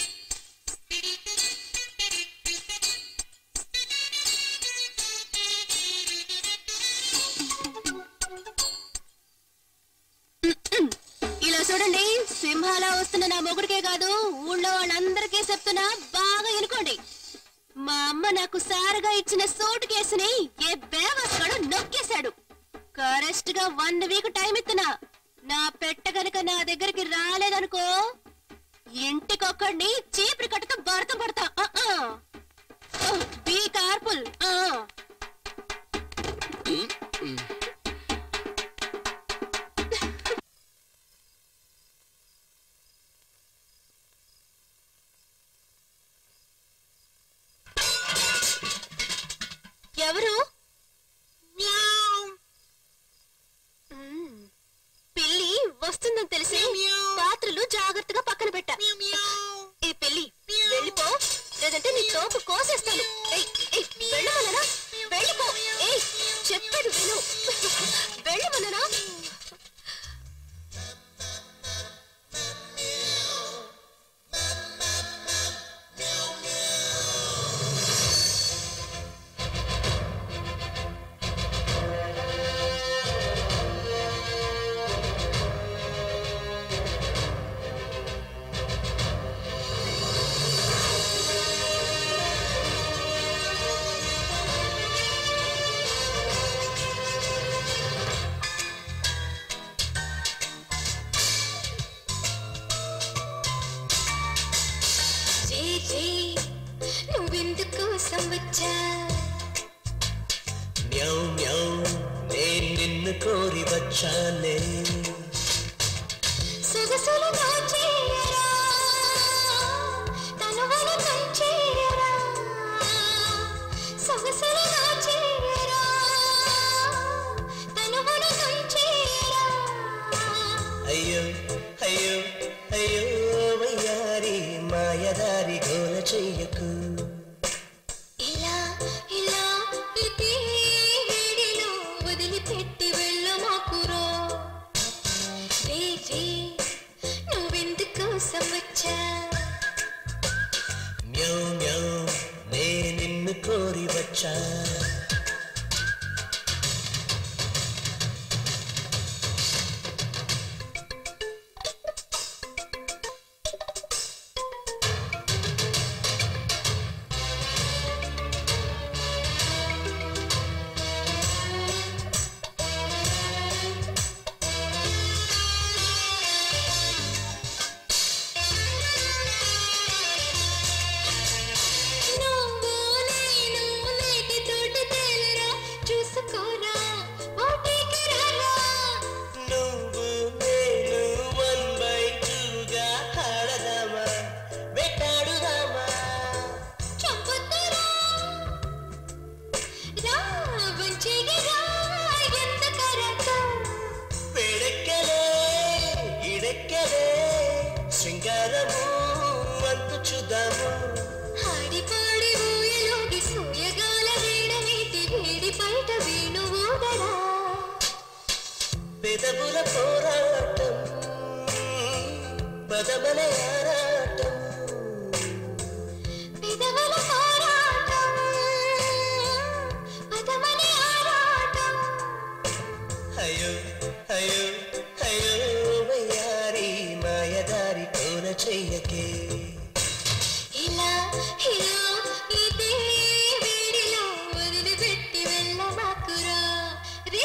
ఇలా చూడండి సింహాల వస్తున్న నా మొగుడికే కాదు ఊళ్ళో వాళ్ళందరికీ చెప్తున్నా బాగా ఎనుకోండి మా అమ్మ నాకు సారగా ఇచ్చిన సూట్ కేసుని ఏ బేవస్గాడు నొక్కేశాడు కరెక్ట్ గా వన్ వీక్ టైం ఇస్తున్నా నా పెట్ట గనక నా దగ్గరికి రాలేదనుకో ఇంటికొక్కడిని చీపురు కట్టతో భర్త పడతా బీ కార్పుల్ ఎవరు మ్మ్. పిల్లి వస్తుందని తెలిసి పాత్రలు జాగ్రత్తగా పక్కన పెట్టా ఏ పిల్లి వెళ్ళిపో నువ్వెందుకోసం వచ్చా మ్యావ్ మ్యావ్ నేను నిన్ను కోరి వచ్చానే సొగసులు దోచేయరా తనువులు తుంచేయరా సొగసులు దోచేయరా తనువులు తుంచేయరా అయ్యో అయ్యో అయ్యో వయ్యారి మాయదారి గోల చెయ్యకు ఇలా ఇలా ఇదే వేడిలో వదిలిపెట్టి వెళ్ళమాకురో రే రే నువ్వెందుకోసం వచ్చా మ్యావ్ మ్యావ్ నేను నిన్ను కోరి వచ్చా నువ్వు నేను నేటి తోట తేలరా చూసుకోరా ఓటికి రారా నువ్వు నేను వన్ బై టూగా ఆడదామా వెట్టాడుదామా చంపుతారా రా వంచిగా రా ఎంత కరక వేడెక్కలే ఇడెక్కలే శృంగారము అంతు చూద్దాము హాడి పాడి ఊయలోకి సూయగాల వీణ నీటి వేడి బయట వేణు ఊదరా పెదవుల పోరాటం బదమల ఆరాటం పెదవుల పోరాటం పదమని ఆరాటం అయ్యో అయ్యో అయ్యో వయ్యారి మాయదారి కోన చెయ్యకే ఇలా ఇలా ఇదే వేడిలో వదిలిపెట్టి వెళ్ళమాకురా రే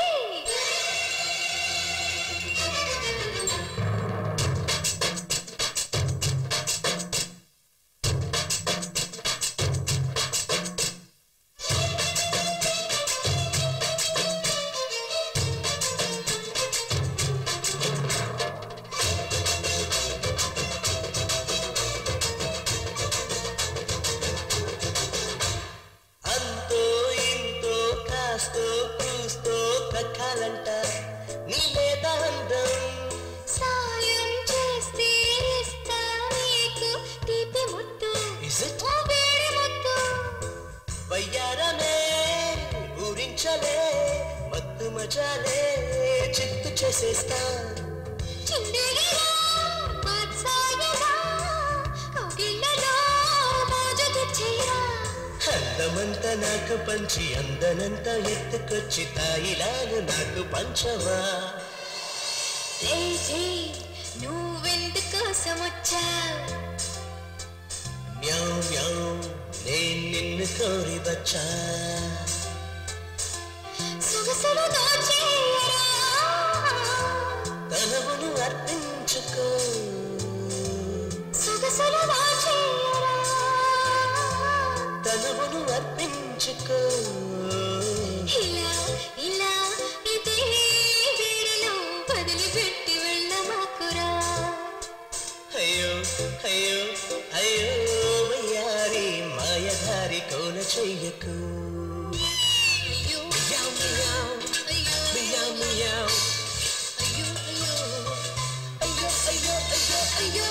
అంతో ఇంతో కాస్తో కూస్తో దక్కాలంట నీ లేదా అందం సాయం చేస్తే ఇస్తా నీకు తీపి ముద్దు Is it? ఓ వేడి ముద్దు వయ్యారమే ఊరించలే మత్తు మజాలే చిత్తు చేసేస్తా చిందేగిరా వాత్సాయరా కౌగిళ్ళలో మోజు తెచ్చేయరా అందమంతా నాకు పంచి అందనంతా ఎత్తుకొచ్చి తాయిలాను నాకు పంచవా లేచి నువ్వెందుకోసం వచ్చా మ్యావ్ మ్యావ్ నేను నిన్ను కోరి వచ్చా సొగసులు దోచేయరా తనవును అర్పించుకో సొగసులు దోచేయరా తనవును అర్పించుకో ఇలా ఇలా ఇదే వేడిలో వదిలిపెట్టి వెళ్ళమాకురా అయ్యో అయ్యో అయ్యో వయ్యారి మాయధారి కోన చెయ్యకు అయ్యో మియావ్ మియావ్ అయ్యో మియావ్ మియావ్ అయ్యో అయ్యో అయ్యో అయ్యో అయ్యో అయ్యో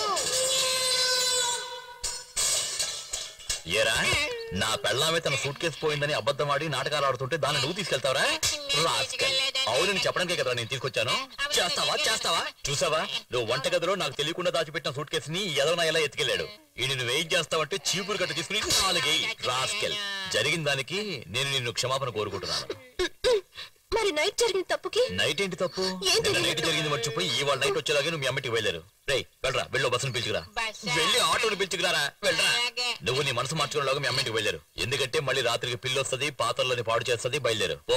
ఏరా నా పెళ్ళామే తన సూట్ కేసు పోయిందని అబద్ధం ఆడి నాటకాలు ఆడుతుంటే దాన్ని నువ్వు తీసుకెళ్తావరా రాస్కల్. అవునని చెప్పడానికే కదా నేను తీసుకొచ్చాను చేస్తావా చేస్తావా చూసావా నువ్వు వంటగదిలో నాకు తెలియకుండా దాచిపెట్టిన సూట్ కేసుని ఎదవన ఎలా ఎత్తుకెళ్ళాడు ఈ నువ్వు వెయిట్ చేస్తావంటే చీపురు గట్ట తీసుకుని నాలుగే రాస్కెల్ జరిగిన దానికి నేను నిన్ను క్షమాపణ కోరుకుంటున్నాను మరి నైట్ జరిగిన తప్పుకి నైట్ ఏంటి తప్పు ఏం నిన్న తెలియదు. నైట్ జరిగింది మర్చిపోయి ఇవాళ నైట్ వచ్చేలాగే నువ్వు మీ అమ్మటికి వెళ్ళారు రే వెళ్ళరా వెళ్ళు బస్సును పిలుచుకురా వెళ్ళి ఆటోని పిలుచుకురారా వెళ్ళరా నువ్వు నీ మనసు మార్చుకునేలాగా మీ అమ్మింటికి వెళ్ళారు ఎందుకంటే మళ్ళీ రాత్రికి పిల్లి వస్తుంది పాత్రలోని పాడు చేస్తుంది బయలుదేరు ఓ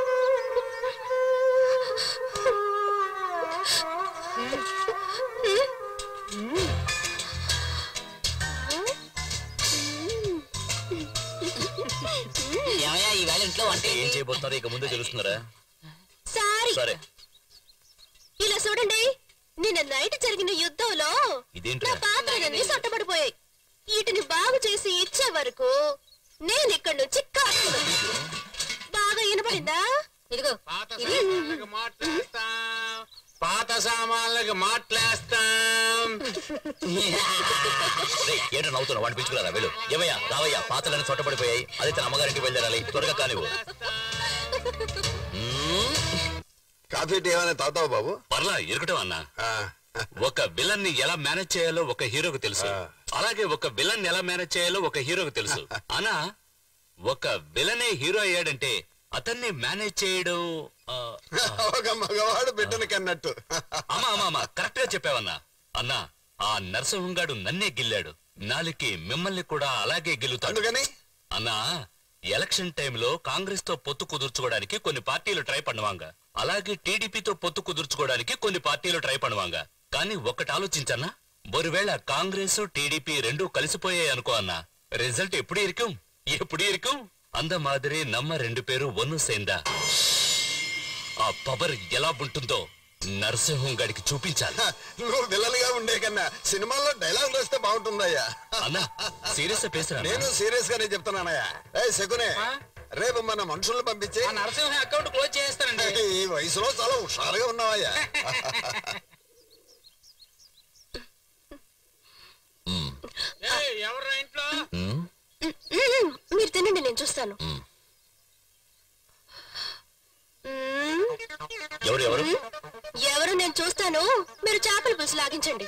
హ్మ్? చేస్తారు ఇక ముందే తెలుస్తున్నారా సారీ సరే ఇలా చూడండి నిన్న నైట్ జరిగిన యుద్ధంలో ఇదేంట్రా? నా పాత్రలన్నీ సొట్టబడిపోయాయి వీటిని బాగు చేసి ఇచ్చే వరకు నేను ఇక్కడి నుంచి కాకుండా బాగా వినపడిందా ఇదిగో పాత ఇది సామాన్లకు మాట్లాస్తాం పాత సామాన్లకు మాట్లాస్తాం రేయ్, ఏంటో నవ్వుతున్నావు వాడిని పిలుచుకురారా వెళ్ళు ఏమయ్యా రావయ్యా పాతలన్నీ చొట్టబడిపోయాయి అది తన అమ్మగారింటికి వెళ్ళాలి త్వరగా కానివ్వు కాఫీ టీ ఏమైనా తాగుతావా బాబు పర్లా ఇరకటం అన్నా ఆ, ఒక విలన్ ని ఎలా మేనేజ్ చేయాలో ఒక హీరోకు తెలుసు అలాగే ఒక విలన్ ఎలా మేనేజ్ చేయాలో ఒక హీరోకు తెలుసు అనా ఒక విలనే హీరో అయ్యాడంటే అతన్ని మేనేజ్ చేయడం ఆ, ఒక మగవాడు బిడ్డను కన్నట్టు అమ్మా అమ్మా అమ్మా కరెక్ట్ గా చెప్పావన్నా అన్నా ఆ నరసింహంగాడు నన్నే గిల్లాడు నాలికి మిమ్మల్ని కూడా అలాగే గెలుతాడు అందుకని అన్నా ఎలక్షన్ టైంలో కాంగ్రెస్ తో పొత్తు కుదుర్చుకోవడానికి కొన్ని పార్టీలు ట్రై பண்ணுவாங்க అలాగే టీడీపీతో పొత్తు కుదుర్చుకోవడానికి కొన్ని పార్టీలు ట్రై பண்ணுவாங்க కానీ ఒక్కటి ఆలోచించన్నా ஒருவேளை కాంగ్రెస్ టీడీపీ రెండూ కలిసిపోయాయి అనుకో అన్నా రిజల్ట్ ఎప్పుడు ఇరుக்கும் ఎప్పుడు ఇరుக்கும் அந்த மாதிரி நம்ம ரெண்டு பேரும் ஒன்னு சேர்ந்தா ఆ పవర్ ఎలా ఉంటుందో నరసింహం గడికి చూపించాలి నువ్వు విలలుగా ఉండే కన్నా సినిమాల్లో డైలాగ్ రాస్తే బాగుంటుందయ్యా అన్నా సీరియస్ పేసురా నేను సీరియస్ గానే చెప్తున్నానయ్యా ఏ శకునే రేపు మన మనుషుల్ని పంపించి ఆ నరసింహ అకౌంట్ క్లోజ్ చేస్తానండి ఈ వయసులో చాలా హుషారుగా ఉన్నావయ్యా ఎవరు ఇంట్లో ఉమ్, మ్మ్, మీరు తినండి నేను చూస్తాను ఉమ్. మ్మ్, ఎవరు ఎవరు ఎవరు నేను చూస్తాను మీరు చేపల పులుసు లాగించండి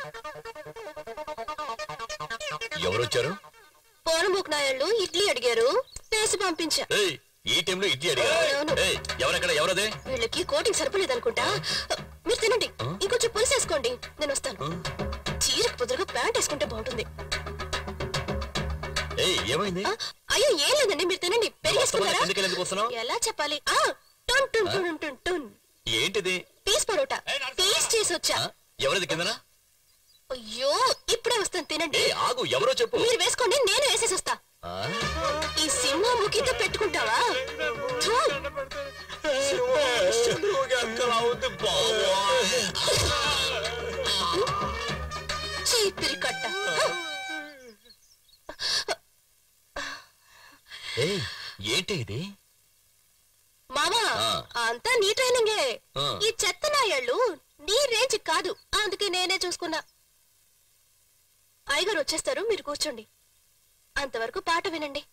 ఎవరు వచ్చారు పోనముక్ నాయాళ్ళు ఇడ్లీ అడిగారు వేసి పంపించా ఏయ్ ఈ టైంలో ఇడ్లీ అడిగా అవును. ఏయ్ ఎవరెక్కడ ఎవరదే వీళ్ళకి కోటింగ్ సరిపోలేదు అనుకుంటా మీరు తినండి ఇంకొంచెం పులుసు వేసుకోండి నేను వస్తాను చీరకు పొద్దుగా ప్యాంట్ వేసుకుంటే బాగుంటుంది ఏయ్ ఏమైంది ఆ, అయ్యో ఏం లేదండి మీరు తినండి పెళ్లి వస్తామని చేసుకుంటారా ఎందుకు ఎందుకు వస్తున్నావు ఎలా చెప్పాలి ఆ టన్ టన్ టన్ టన్ టన్ ఏంటిది పీస్ పరోటా పీస్ చేసి వచ్చా ఆ? ఎవరిది కిందనా అయ్యో ఇప్పుడే వస్తాను తినండి ఏ ఆగు ఎవరో చెప్పు మీరు వేసుకోండి నేను వేసేసి వస్తా ఆ? ఈ సింహ ముఖితో పెట్టుకుంటావా థూ. చీపిరి కట్ట ఏయ్ ఏంటి ఇది మామా ఆ. అంతా నీ ట్రైనింగే ఆ. ఈ చెత్త నాయాళ్ళు నీ రేంజ్ కాదు అందుకే నేనే చూసుకున్నా అయ్యగారు వచ్చేస్తారు మీరు కూర్చోండి అంతవరకు పాట వినండి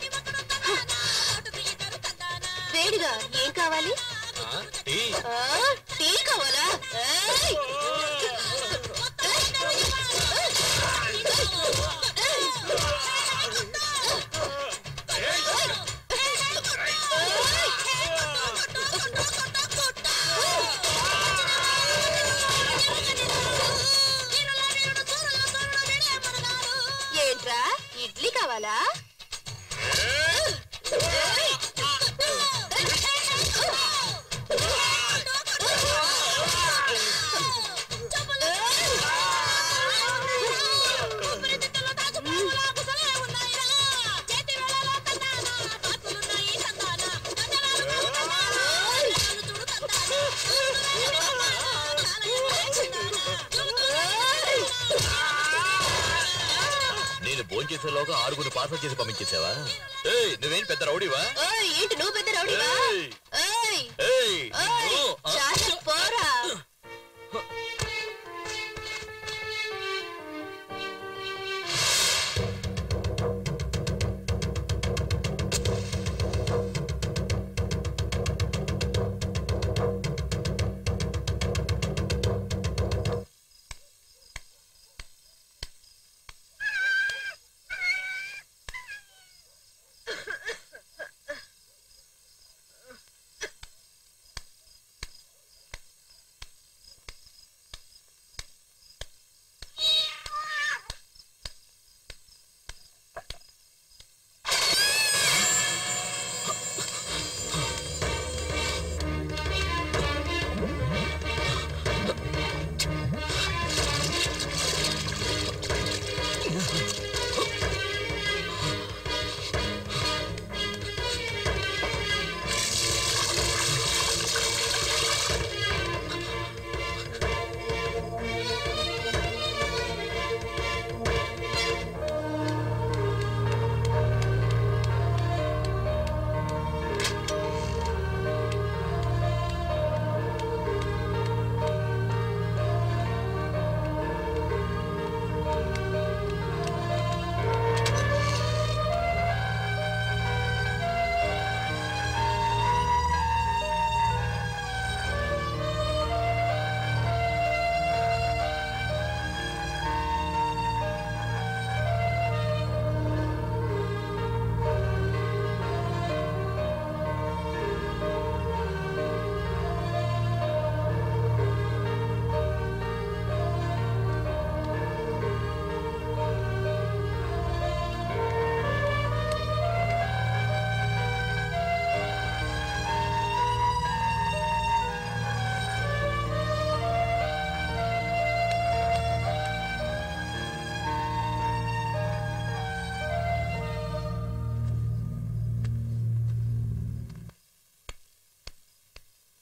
వేడిగా ఏం కావాలి ఆ? టీ? ఆ, టీ కావాలా ఏయ్! ఏంట్రా ఇడ్లీ కావాలా నేను భోంచేసేలోగా ఆరుగురు పార్సల్ చేసి పంపించేసావా ఏయ్ నువ్వేం పెద్ద రౌడీవా ఓయ్ ఏంటి నువ్వు పెద్ద రౌడీవా ఏయ్! ఏయ్ ఏయ్ ఓయ్ నిన్ను, ఆ? చాచా పోరా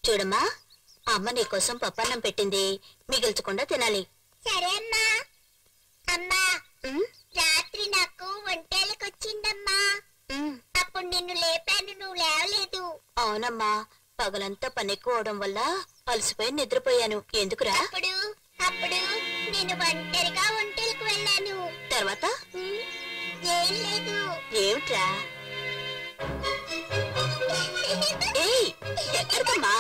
చూడమ్మా అమ్మ నీకోసం పప్పన్నం పెట్టింది మిగిల్చకుండా తినాలి సరే అమ్మా అమ్మా రాత్రి నాకు ఒంటేలకు వచ్చిందమ్మా అప్పుడు నిన్ను లేపాను నువ్వు లేవలేదు అవునమ్మా పగలంతా పని ఎక్కువ అవడం వల్ల అలసిపోయి నిద్రపోయాను ఎందుకురా అప్పుడు అప్పుడు నేను ఒంటరిగా ఒంటెలకు వెళ్ళాను తర్వాత ఉమ్, ఏం లేదు ఏమిట్రా ఏయ్ ఎక్కడికమ్మా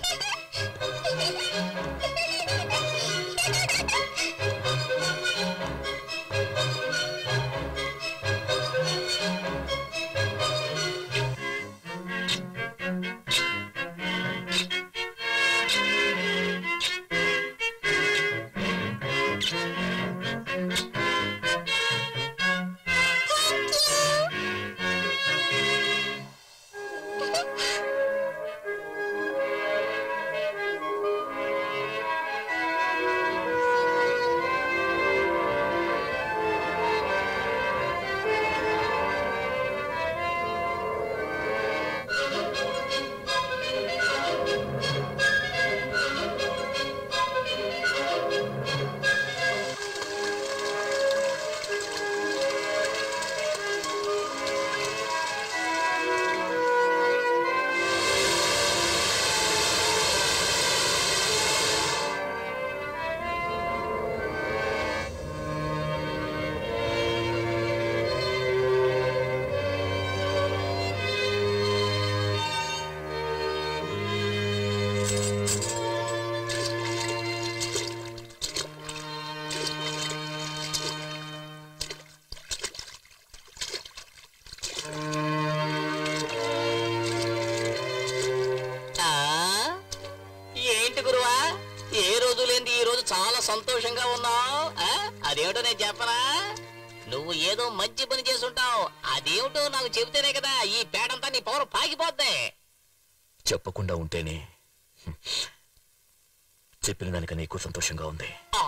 ఆ? ఏంటి గురువా ఏ రోజు లేని ఈ రోజు చాలా సంతోషంగా ఉన్నావు అదేమిటో నేను చెప్పనా నువ్వు ఏదో మంచి పని చేసుంటావు అదేమిటో నాకు చెబితేనే కదా ఈ పేడంతా నీ పవర్ పాకిపోద్ది చెప్పకుండా ఉంటేనే హ్మ్. చెప్పిన దానికన్నా ఎక్కువ సంతోషంగా ఉంది ఆ?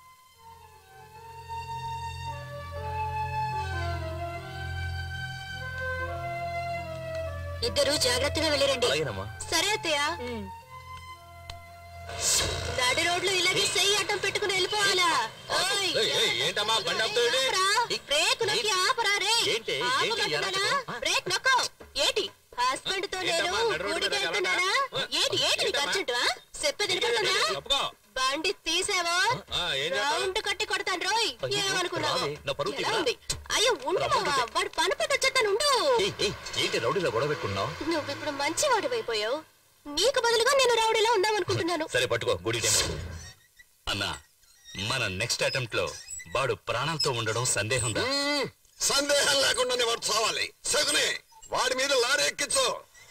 ఇద్దరు జాగ్రత్తగా వెళ్ళిరండి అలాగేనమ్మా సరే అత్తయ్య నడి రోడ్లు ఇలాగే చెయ్యి అడ్డం పెట్టుకుని వెళ్ళిపోవాలా ఓయ్, ఏయ్, ఏయ్, ఏంటమ్మా బండి ఆపుతావేంటి? ఆపరా. బ్రేక్ నొక్కి ఆపరా రే ఏంటి? ఏంటి ఆపమంటున్నానా? ఎలాగ? బ్రేక్ నొక్కో ఏంటి హస్బెండ్ తో నేను ఏంటమ్మా, నడు రోడ్డు ఊడికి మీద వెళ్తున్నానా ఏంటి ఏంటి నీకు అర్జెంట్ చెప్పేది వినపడుతుందా తప్పుకో. బండి తీసావో ఆ, ఏం చేస్తావు? రౌండ్ కట్టి కొడతాను రోయ్ అయ్యో, ఏమనుకున్నావు రావే, నా పరువు ఎలా తీయరా? ఉంది అయ్యో ఉండు మావా వాడు పని పట్టి వచ్చేస్తాను ఉండు ఏయ్, ఏయ్, ఏంటి రౌడీలో గొడవ పెట్టుకున్నావు నువ్వు ఇప్పుడు మంచి వాడివైపోయావు నీకు బదులుగా నేను రౌడీలో ఉందామనుకుంటున్నాను సరే పట్టుకో గుడి టైం అయింది. అన్నా మన నెక్స్ట్ అటెంప్ట్ లో వాడు ప్రాణాలతో ఉండడం సందేహం ఉందా మ్మ్. సందేహం లేకుండానే వాడు చావాలి సగునే వాడి మీద లారీ ఎక్కించు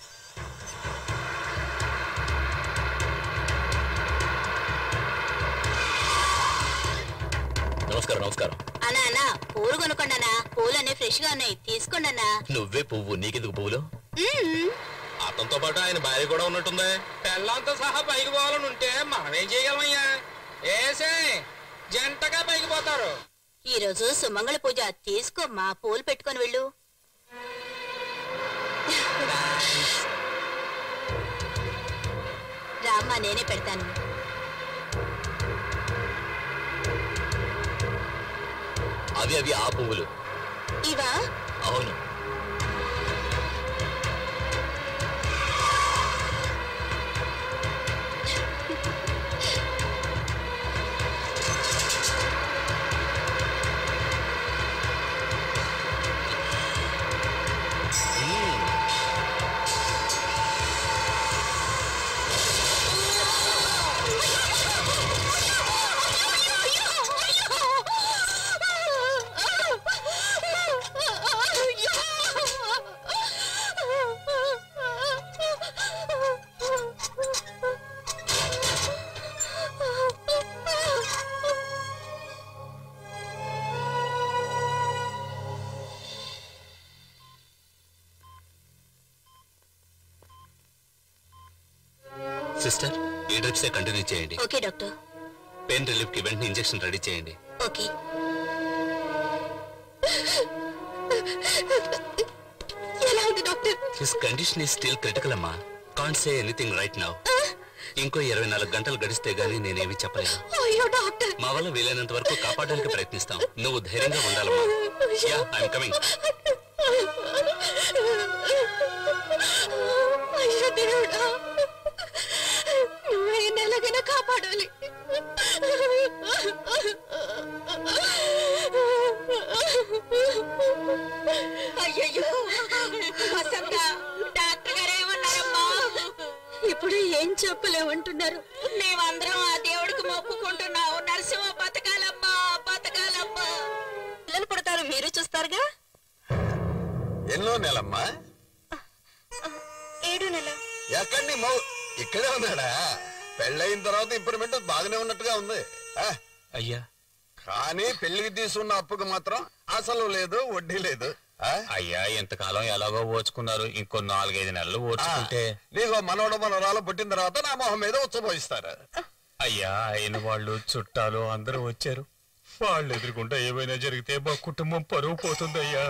నమస్కారం నమస్కారం అన్నా అన్నా పూలు కొనుక్కోండి పూలన్నీ ఫ్రెష్ గా ఉన్నాయి తీసుకోండి అన్నా నువ్వే పువ్వు నీకెందుకు పువ్వులు మ్మ్. అతనితో పాటు ఆయన భార్య కూడా ఉన్నట్టుంది పెళ్ళంతో సహా పైకి పోవాలని ఉంటే మనం ఏం చేయగలమయ్యా ఏసే జంటగా పైకి పోతారు ఈ రోజు సుమంగళ పూజ తీసుకోమ్మా పూలు పెట్టుకొని వెళ్ళు రామ్మా నేనే పెడతాను అవి అవి ఆ పువ్వులు ఇవా అవును సిస్టర్ ఈ డ్రిప్సే కంటిన్యూ చేయండి ఓకే డాక్టర్ పెయిన్ రిలీఫ్ కి వెంటనే ఇంజెక్షన్ రెడీ చేయండి ఓకే ఎలా ఉంది doctor his condition is still critical అమ్మా can't say anything right now ఇంకో ఇరవై నాలుగు గంటలు గడిస్తే గానీ నేనేమి చెప్పలేను అయ్యో డాక్టర్ మా వల్ల వీలైనంత వరకు కాపాడడానికి ప్రయత్నిస్తాం నువ్వు ధైర్యంగా ఉండాలమ్మా యా ఐఎమ్ కమింగ్ అయ్యో దేవుడా నువ్వే ఎలాగైనా కాపాడాలి అయ్యయ్యో వసంత డాక్టర్ గారు ఏమన్నారమ్మా ఇప్పుడు ఏం చెప్పలేమంటున్నారు మేమందరం ఆ దేవుడికి మొక్కుకుంటున్నావు నరసింహ బతకాలమ్మా బతకాలమ్మా పిల్లలు పుడతారు మీరు చూస్తారుగా ఎన్నో నెలమ్మా ఏడు నెల ఎక్కడి నీ మౌ ఇక్కడే ఉన్నాడా పెళ్ళయిన తర్వాత ఇంప్రూవ్మెంట్ బాగానే ఉన్నట్టుగా ఉంది ఆ, అయ్యా కానీ పెళ్లికి తీసుకున్న అప్పుకు మాత్రం అసలు లేదు వడ్డీ లేదు ఆ? అయ్యా ఎంతకాలం ఎలాగో ఓచుకున్నారు ఇంకో నాలుగైదు నెలలు ఓచుకుంటే నీకు మనవడు మనవరాలు పుట్టిన తర్వాత నా మొహం మీద ఉచ్చబోయిస్తారు అయ్యా అయిన వాళ్ళు చుట్టాలు అందరూ వచ్చారు వాళ్ళు ఎదురుకుంటా ఏమైనా జరిగితే మా కుటుంబం పరువు పోతుందయ్యా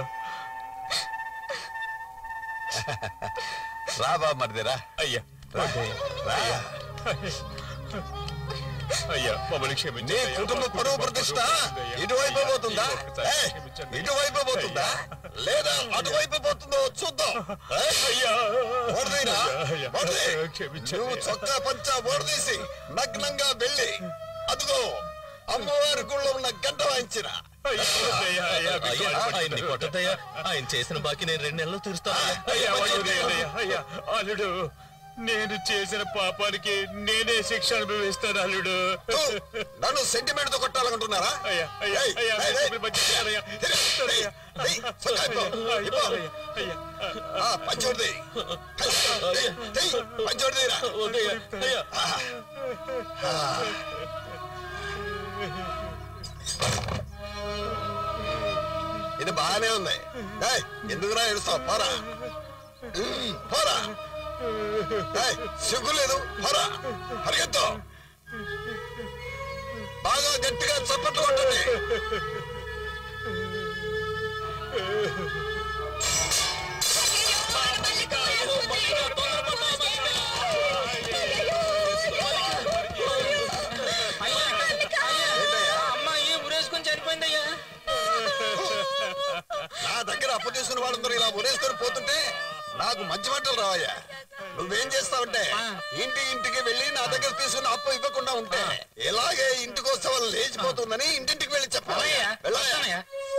రాబా మరిదిరా అయ్యా రా. రా. అయ్యా మమ్మల్ని నీ క్షమించండి అయ్యా. కుటుంబ మా పరువు కుటుంబం ప్రతిష్ట పరువు పోతుందయ్యా. ఇటువైపు అయ్యా, పోతుందా ఈ ఒక్కసారి ఏయ్, క్షమించండి. ఇటువైపు పోతుందా లేదా అటువైపు పోతుందో చూద్దాం ఏయ్, అయ్యా ఓడదీరా? అయ్యా, ఓడదీ. క్షమించండి నువ్వు అయ్యా. చొక్కా పంచా ఓడదీసి నగ్నంగా వెళ్ళి అదిగో అమ్మవారి గుళ్ళో ఉన్న గడ్డ వాయించిన అయ్యా, అయ్యా, అయ్యా, మీకు అయ్యా కాలు ఆయన్ని పట్టుకుంటాను. కొట్టద్దయ్యా ఆయన చేసిన బాకీ నేను రెండు నెలలు తీరుస్తాను అయ్యా అల్లుడు, అయ్యా, అయ్యా, అల్లుడు నేను చేసిన పాపానికి నేనే శిక్ష అనుభవిస్తాను అల్లుడు తూ, నన్ను సెంటిమెంట్ తో కొట్టాలనుకుంటున్నారా అయ్యా అయ్యా ఏయ్, అయ్యా ఏయ్, మీరు ఏయ్, చెప్పిన పని చేస్తానయ్యా. తిరిగి, చేస్తానయ్యా. ఏయ్, చొక్కా ఇప్పో, ఇప్పో. అయ్యా, అయ్యా, ఆ, పంచోడిది పంచోడిదిరా అయ్యా ఇది బాగానే ఉంది ఏయ్, ఎందుకురా ఏడుస్తావు పోరా ఉమ్, పోరా ఏయ్, సిగ్గు లేదు పోరా పరిగెత్తు బాగా గట్టిగా చప్పట్లు కొట్టండి ఏంటయ్యా? అమ్మాయి ఉరేసుకొని చనిపోయిందయ్యా నా దగ్గర అప్పు తీసుకున్న వాళ్ళందరూ ఇలా ఉరేసుకొని పోతుంటే నాకు మంచి మాటలు రావయ్యా నువ్వేం చేస్తావంటే ఇంటి ఇంటికి వెళ్ళి నా దగ్గర తీసుకున్న అప్పు ఇవ్వకుండా ఉంటే ఎలాగే ఇంటికి వస్తే వాళ్ళు లేచిపోతుందని ఇంటింటికి వెళ్ళి చెప్పాలి వెళ్ళాయా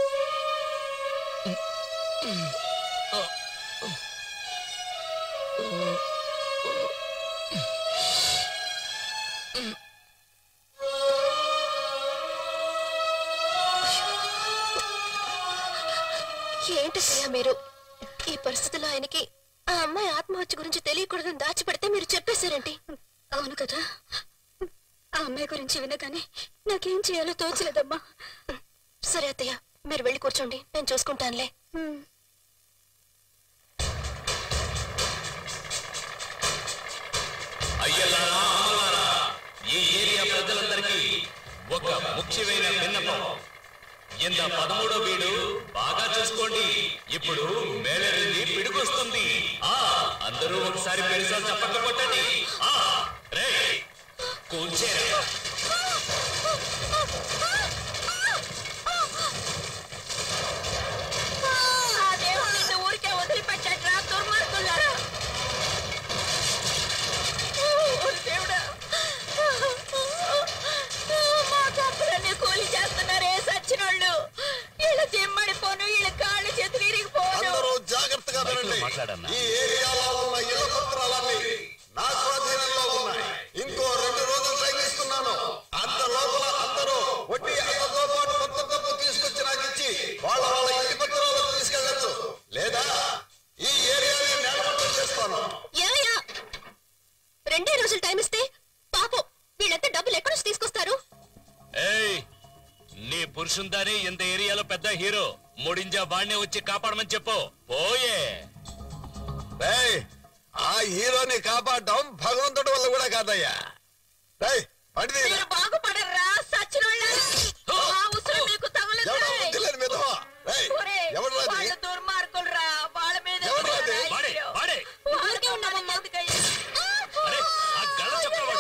ఏంటయ్యా మీరు ఈ పరిస్థితుల్లో ఆయనకి ఆ అమ్మాయి ఆత్మహత్య గురించి తెలియకూడదని దాచిపెడితే మీరు చెప్పేశారేంటి అవును కదా ఆ అమ్మాయి గురించి వినగానే నాకేం చేయాలో తోచలేదమ్మా సరే అత్తయ్య మీరు వెళ్ళి కూర్చోండి నేను చూసుకుంటానులే హ్మ్. అయ్యలారా అమ్మలారా ఈ ఏరియా ప్రజలందరికీ ఒక ముఖ్యమైన విన్నపం ఇంత పదమూడో వీడు బాగా చూసుకోండి ఇప్పుడు మేలరింది పిడుకొస్తుంది ఆ అందరూ ఒకసారి పెరిసాలు చప్పట్లు కొట్టండి ఆ రే కూల్చేరా ఆ దేవుడు నిన్ను ఊరికే వదిలిపెట్టాడ్రా దుర్మార్గులారా ఓ దేవుడా మా తప్పులన్నీ కూలి చేస్తున్నారే సచ్చినోళ్ళు వీళ్ళ దిమ్మడిపోను వీళ్ళ కాళ్ళు చేతులు ఇరిగిపోను అందరూ జాగ్రత్తగా వినండి మాట్లాడన్నా. ఈ ఏరియాలో ఉన్న ఇళ్ల పత్రాలన్నీ నా స్వాధీనంలో ఉన్నాయి ఇంకో రెండు రోజులు టైం ఇస్తున్నాను అంత లోపల అందరూ వడ్డీ అతతో పాటు మొత్తం డబ్బు తీసుకొచ్చి నాకు ఇచ్చి వాళ్ళ వాళ్ళ ఇంటి పత్రాలు తీసుకెళ్ళచ్చు లేదా ఈ ఏరియాని నేలమట్టం చేస్తాను ఏమయ్యా రెండే రోజులు టైం ఇస్తే పాపం వీళ్ళంతా డబ్బులు ఎక్కడి నుంచి తీసుకొస్తారు ఏయ్ నీ పురుషుందాని ఇంత ఏరియాలో పెద్ద హీరో ముడింజా వాణ్ణే వచ్చి కాపాడమని చెప్పు పోయే ఏయ్, ఆ హీరోని కాపాడడం భగవంతుడి వల్ల కూడా కాదయ్యా ఏయ్, బండి తీయరా. మీరు బాగుపడరా సచ్చినోళ్ళారా ఆ ఉసురు మీకు ఎవడా తగులుతాయి బుద్ధి లేని మీదవా? ఏయ్, ఒరేయ్, ఎవడ్రా అది? వాళ్ళు దుర్మార్గులురా వాళ్ళ మీద ఎవడ్రా అది? వాడే వాడే ఊరికే ఉన్నామమ్మా అరే ఆ గళ్ళ చెప్ప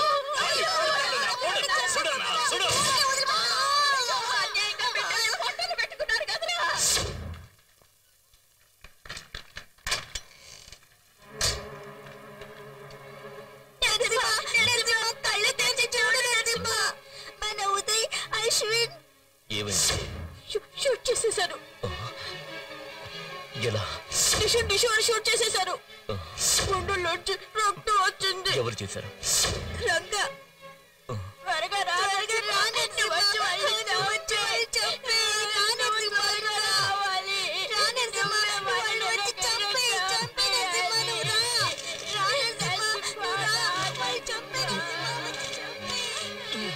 షూట్ చేసేశారు గుండెల్లోంచి రక్తం వచ్చింది ఎవరు చేశారు రంగా త్వరగా రా, త్వరగా రా, నిన్ను వచ్చి వాళ్ళని వచ్చి చెప్పి, నువ్వు త్వరగా రావాలి. నువ్వే వాళ్ళని చంపి, చంపి నరసింహ, నువ్వు రా. రా నరసింహ, నువ్వు రా. వాళ్ళు చంపి నరసింహ, వచ్చి చంపి.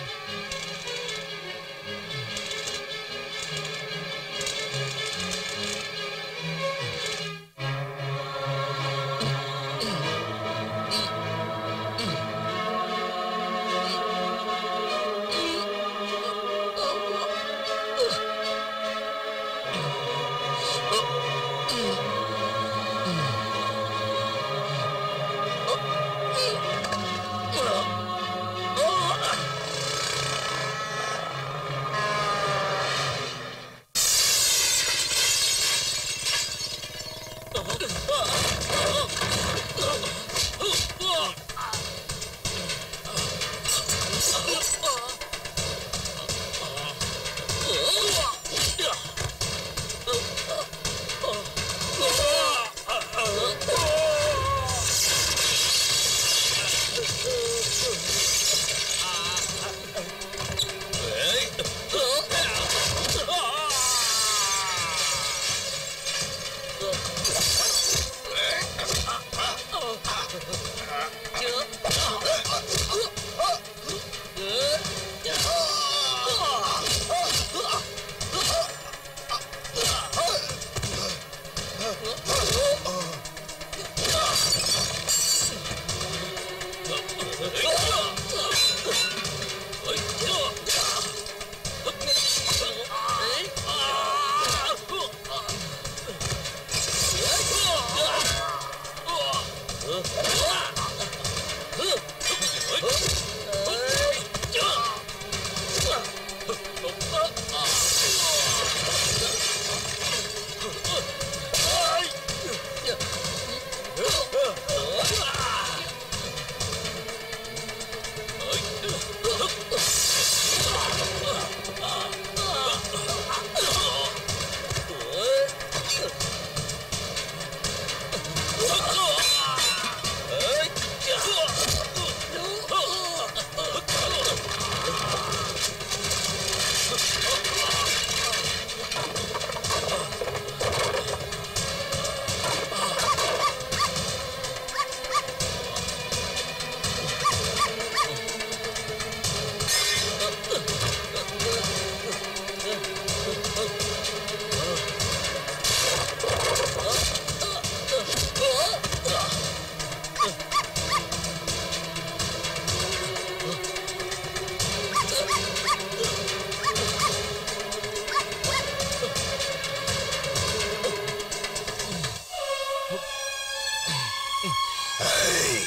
ఏయ్,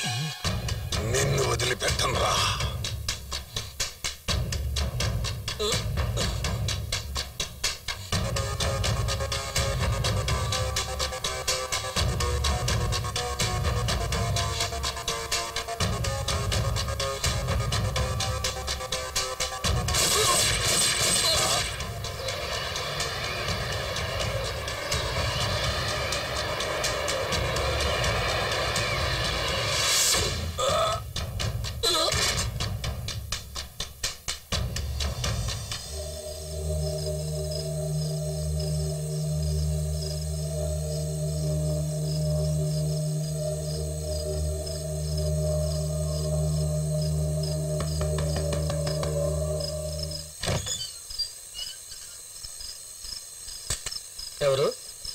నిన్ను వదిలిపెట్టను రా ఎవరు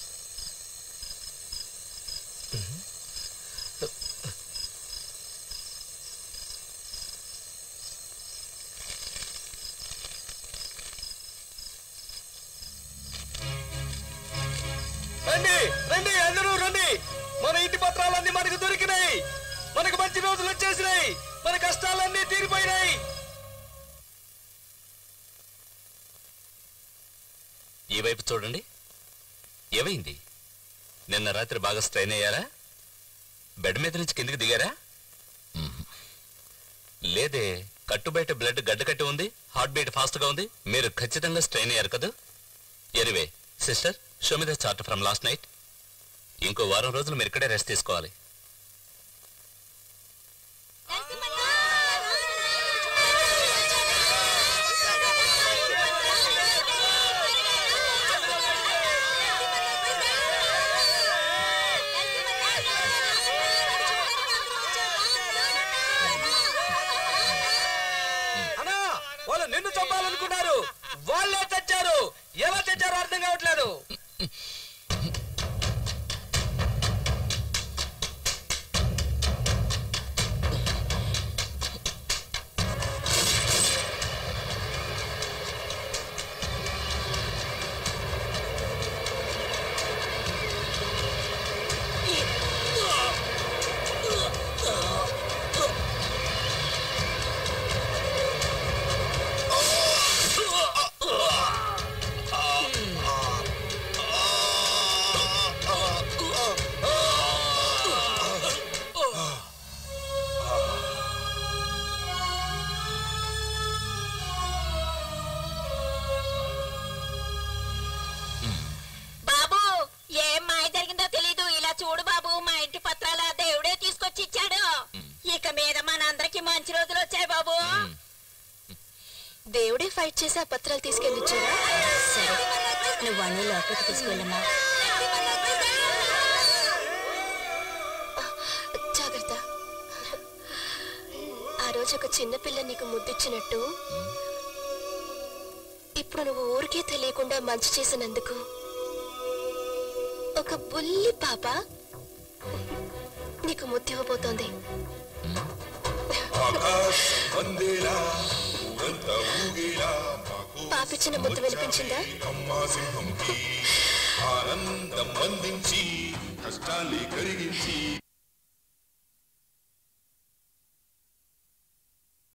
రండి రండి అందరూ రండి మన ఇంటి పత్రాలన్నీ మనకు దొరికినాయి మనకు మంచి రోజులు వచ్చేసినాయి మన కష్టాలన్నీ తీరిపోయినాయి ఈ వైపు చూడండి ఏమైంది నిన్న రాత్రి బాగా స్ట్రైన్ అయ్యారా బెడ్ మీద నుంచి కిందికి దిగారా మ్మ్. లేదే కట్టు బయట బ్లడ్ గడ్డ కట్టి ఉంది హార్ట్ బీట్ ఫాస్ట్ గా ఉంది మీరు ఖచ్చితంగా స్ట్రెయిన్ అయ్యారు కదా anyway sister show me the chart from last night ఇంకో వారం రోజులు మీరు ఇక్కడే రెస్ట్ తీసుకోవాలి అన్నా వాళ్ళు నిన్ను చంపాలనుకున్నారు వాళ్ళే చచ్చారు ఎలా చచ్చారో అర్థం కావట్లేదు బాబు ఏం మాయ జరిగిందో తెలీదు ఇలా చూడు బాబు మా ఇంటి పత్రాల దేవుడే తీసుకొచ్చి ఇచ్చాడు ఇక మీద మనందరికి మంచి రోజులు వచ్చాయి బాబు దేవుడే ఫైట్ చేసి ఆ పత్రాలు తీసుకెళ్ళిచ్చారా సరే నువ్వు అన్ని లోపలికి తీసుకెళ్ళమ్మా జాగ్రత్త ఆ రోజు ఒక చిన్న పిల్ల నీకు ముద్దిచ్చినట్టు ఇప్పుడు నువ్వు ఊరికే తెలియకుండా మంచి చేసినందుకు ఒక బుల్లి పాప నీకు ముద్దివ్వబోతోంది పాపిచ్చిన ముద్దు వినిపించిందా ఆనందం అందించి కష్టాన్ని కరిగించి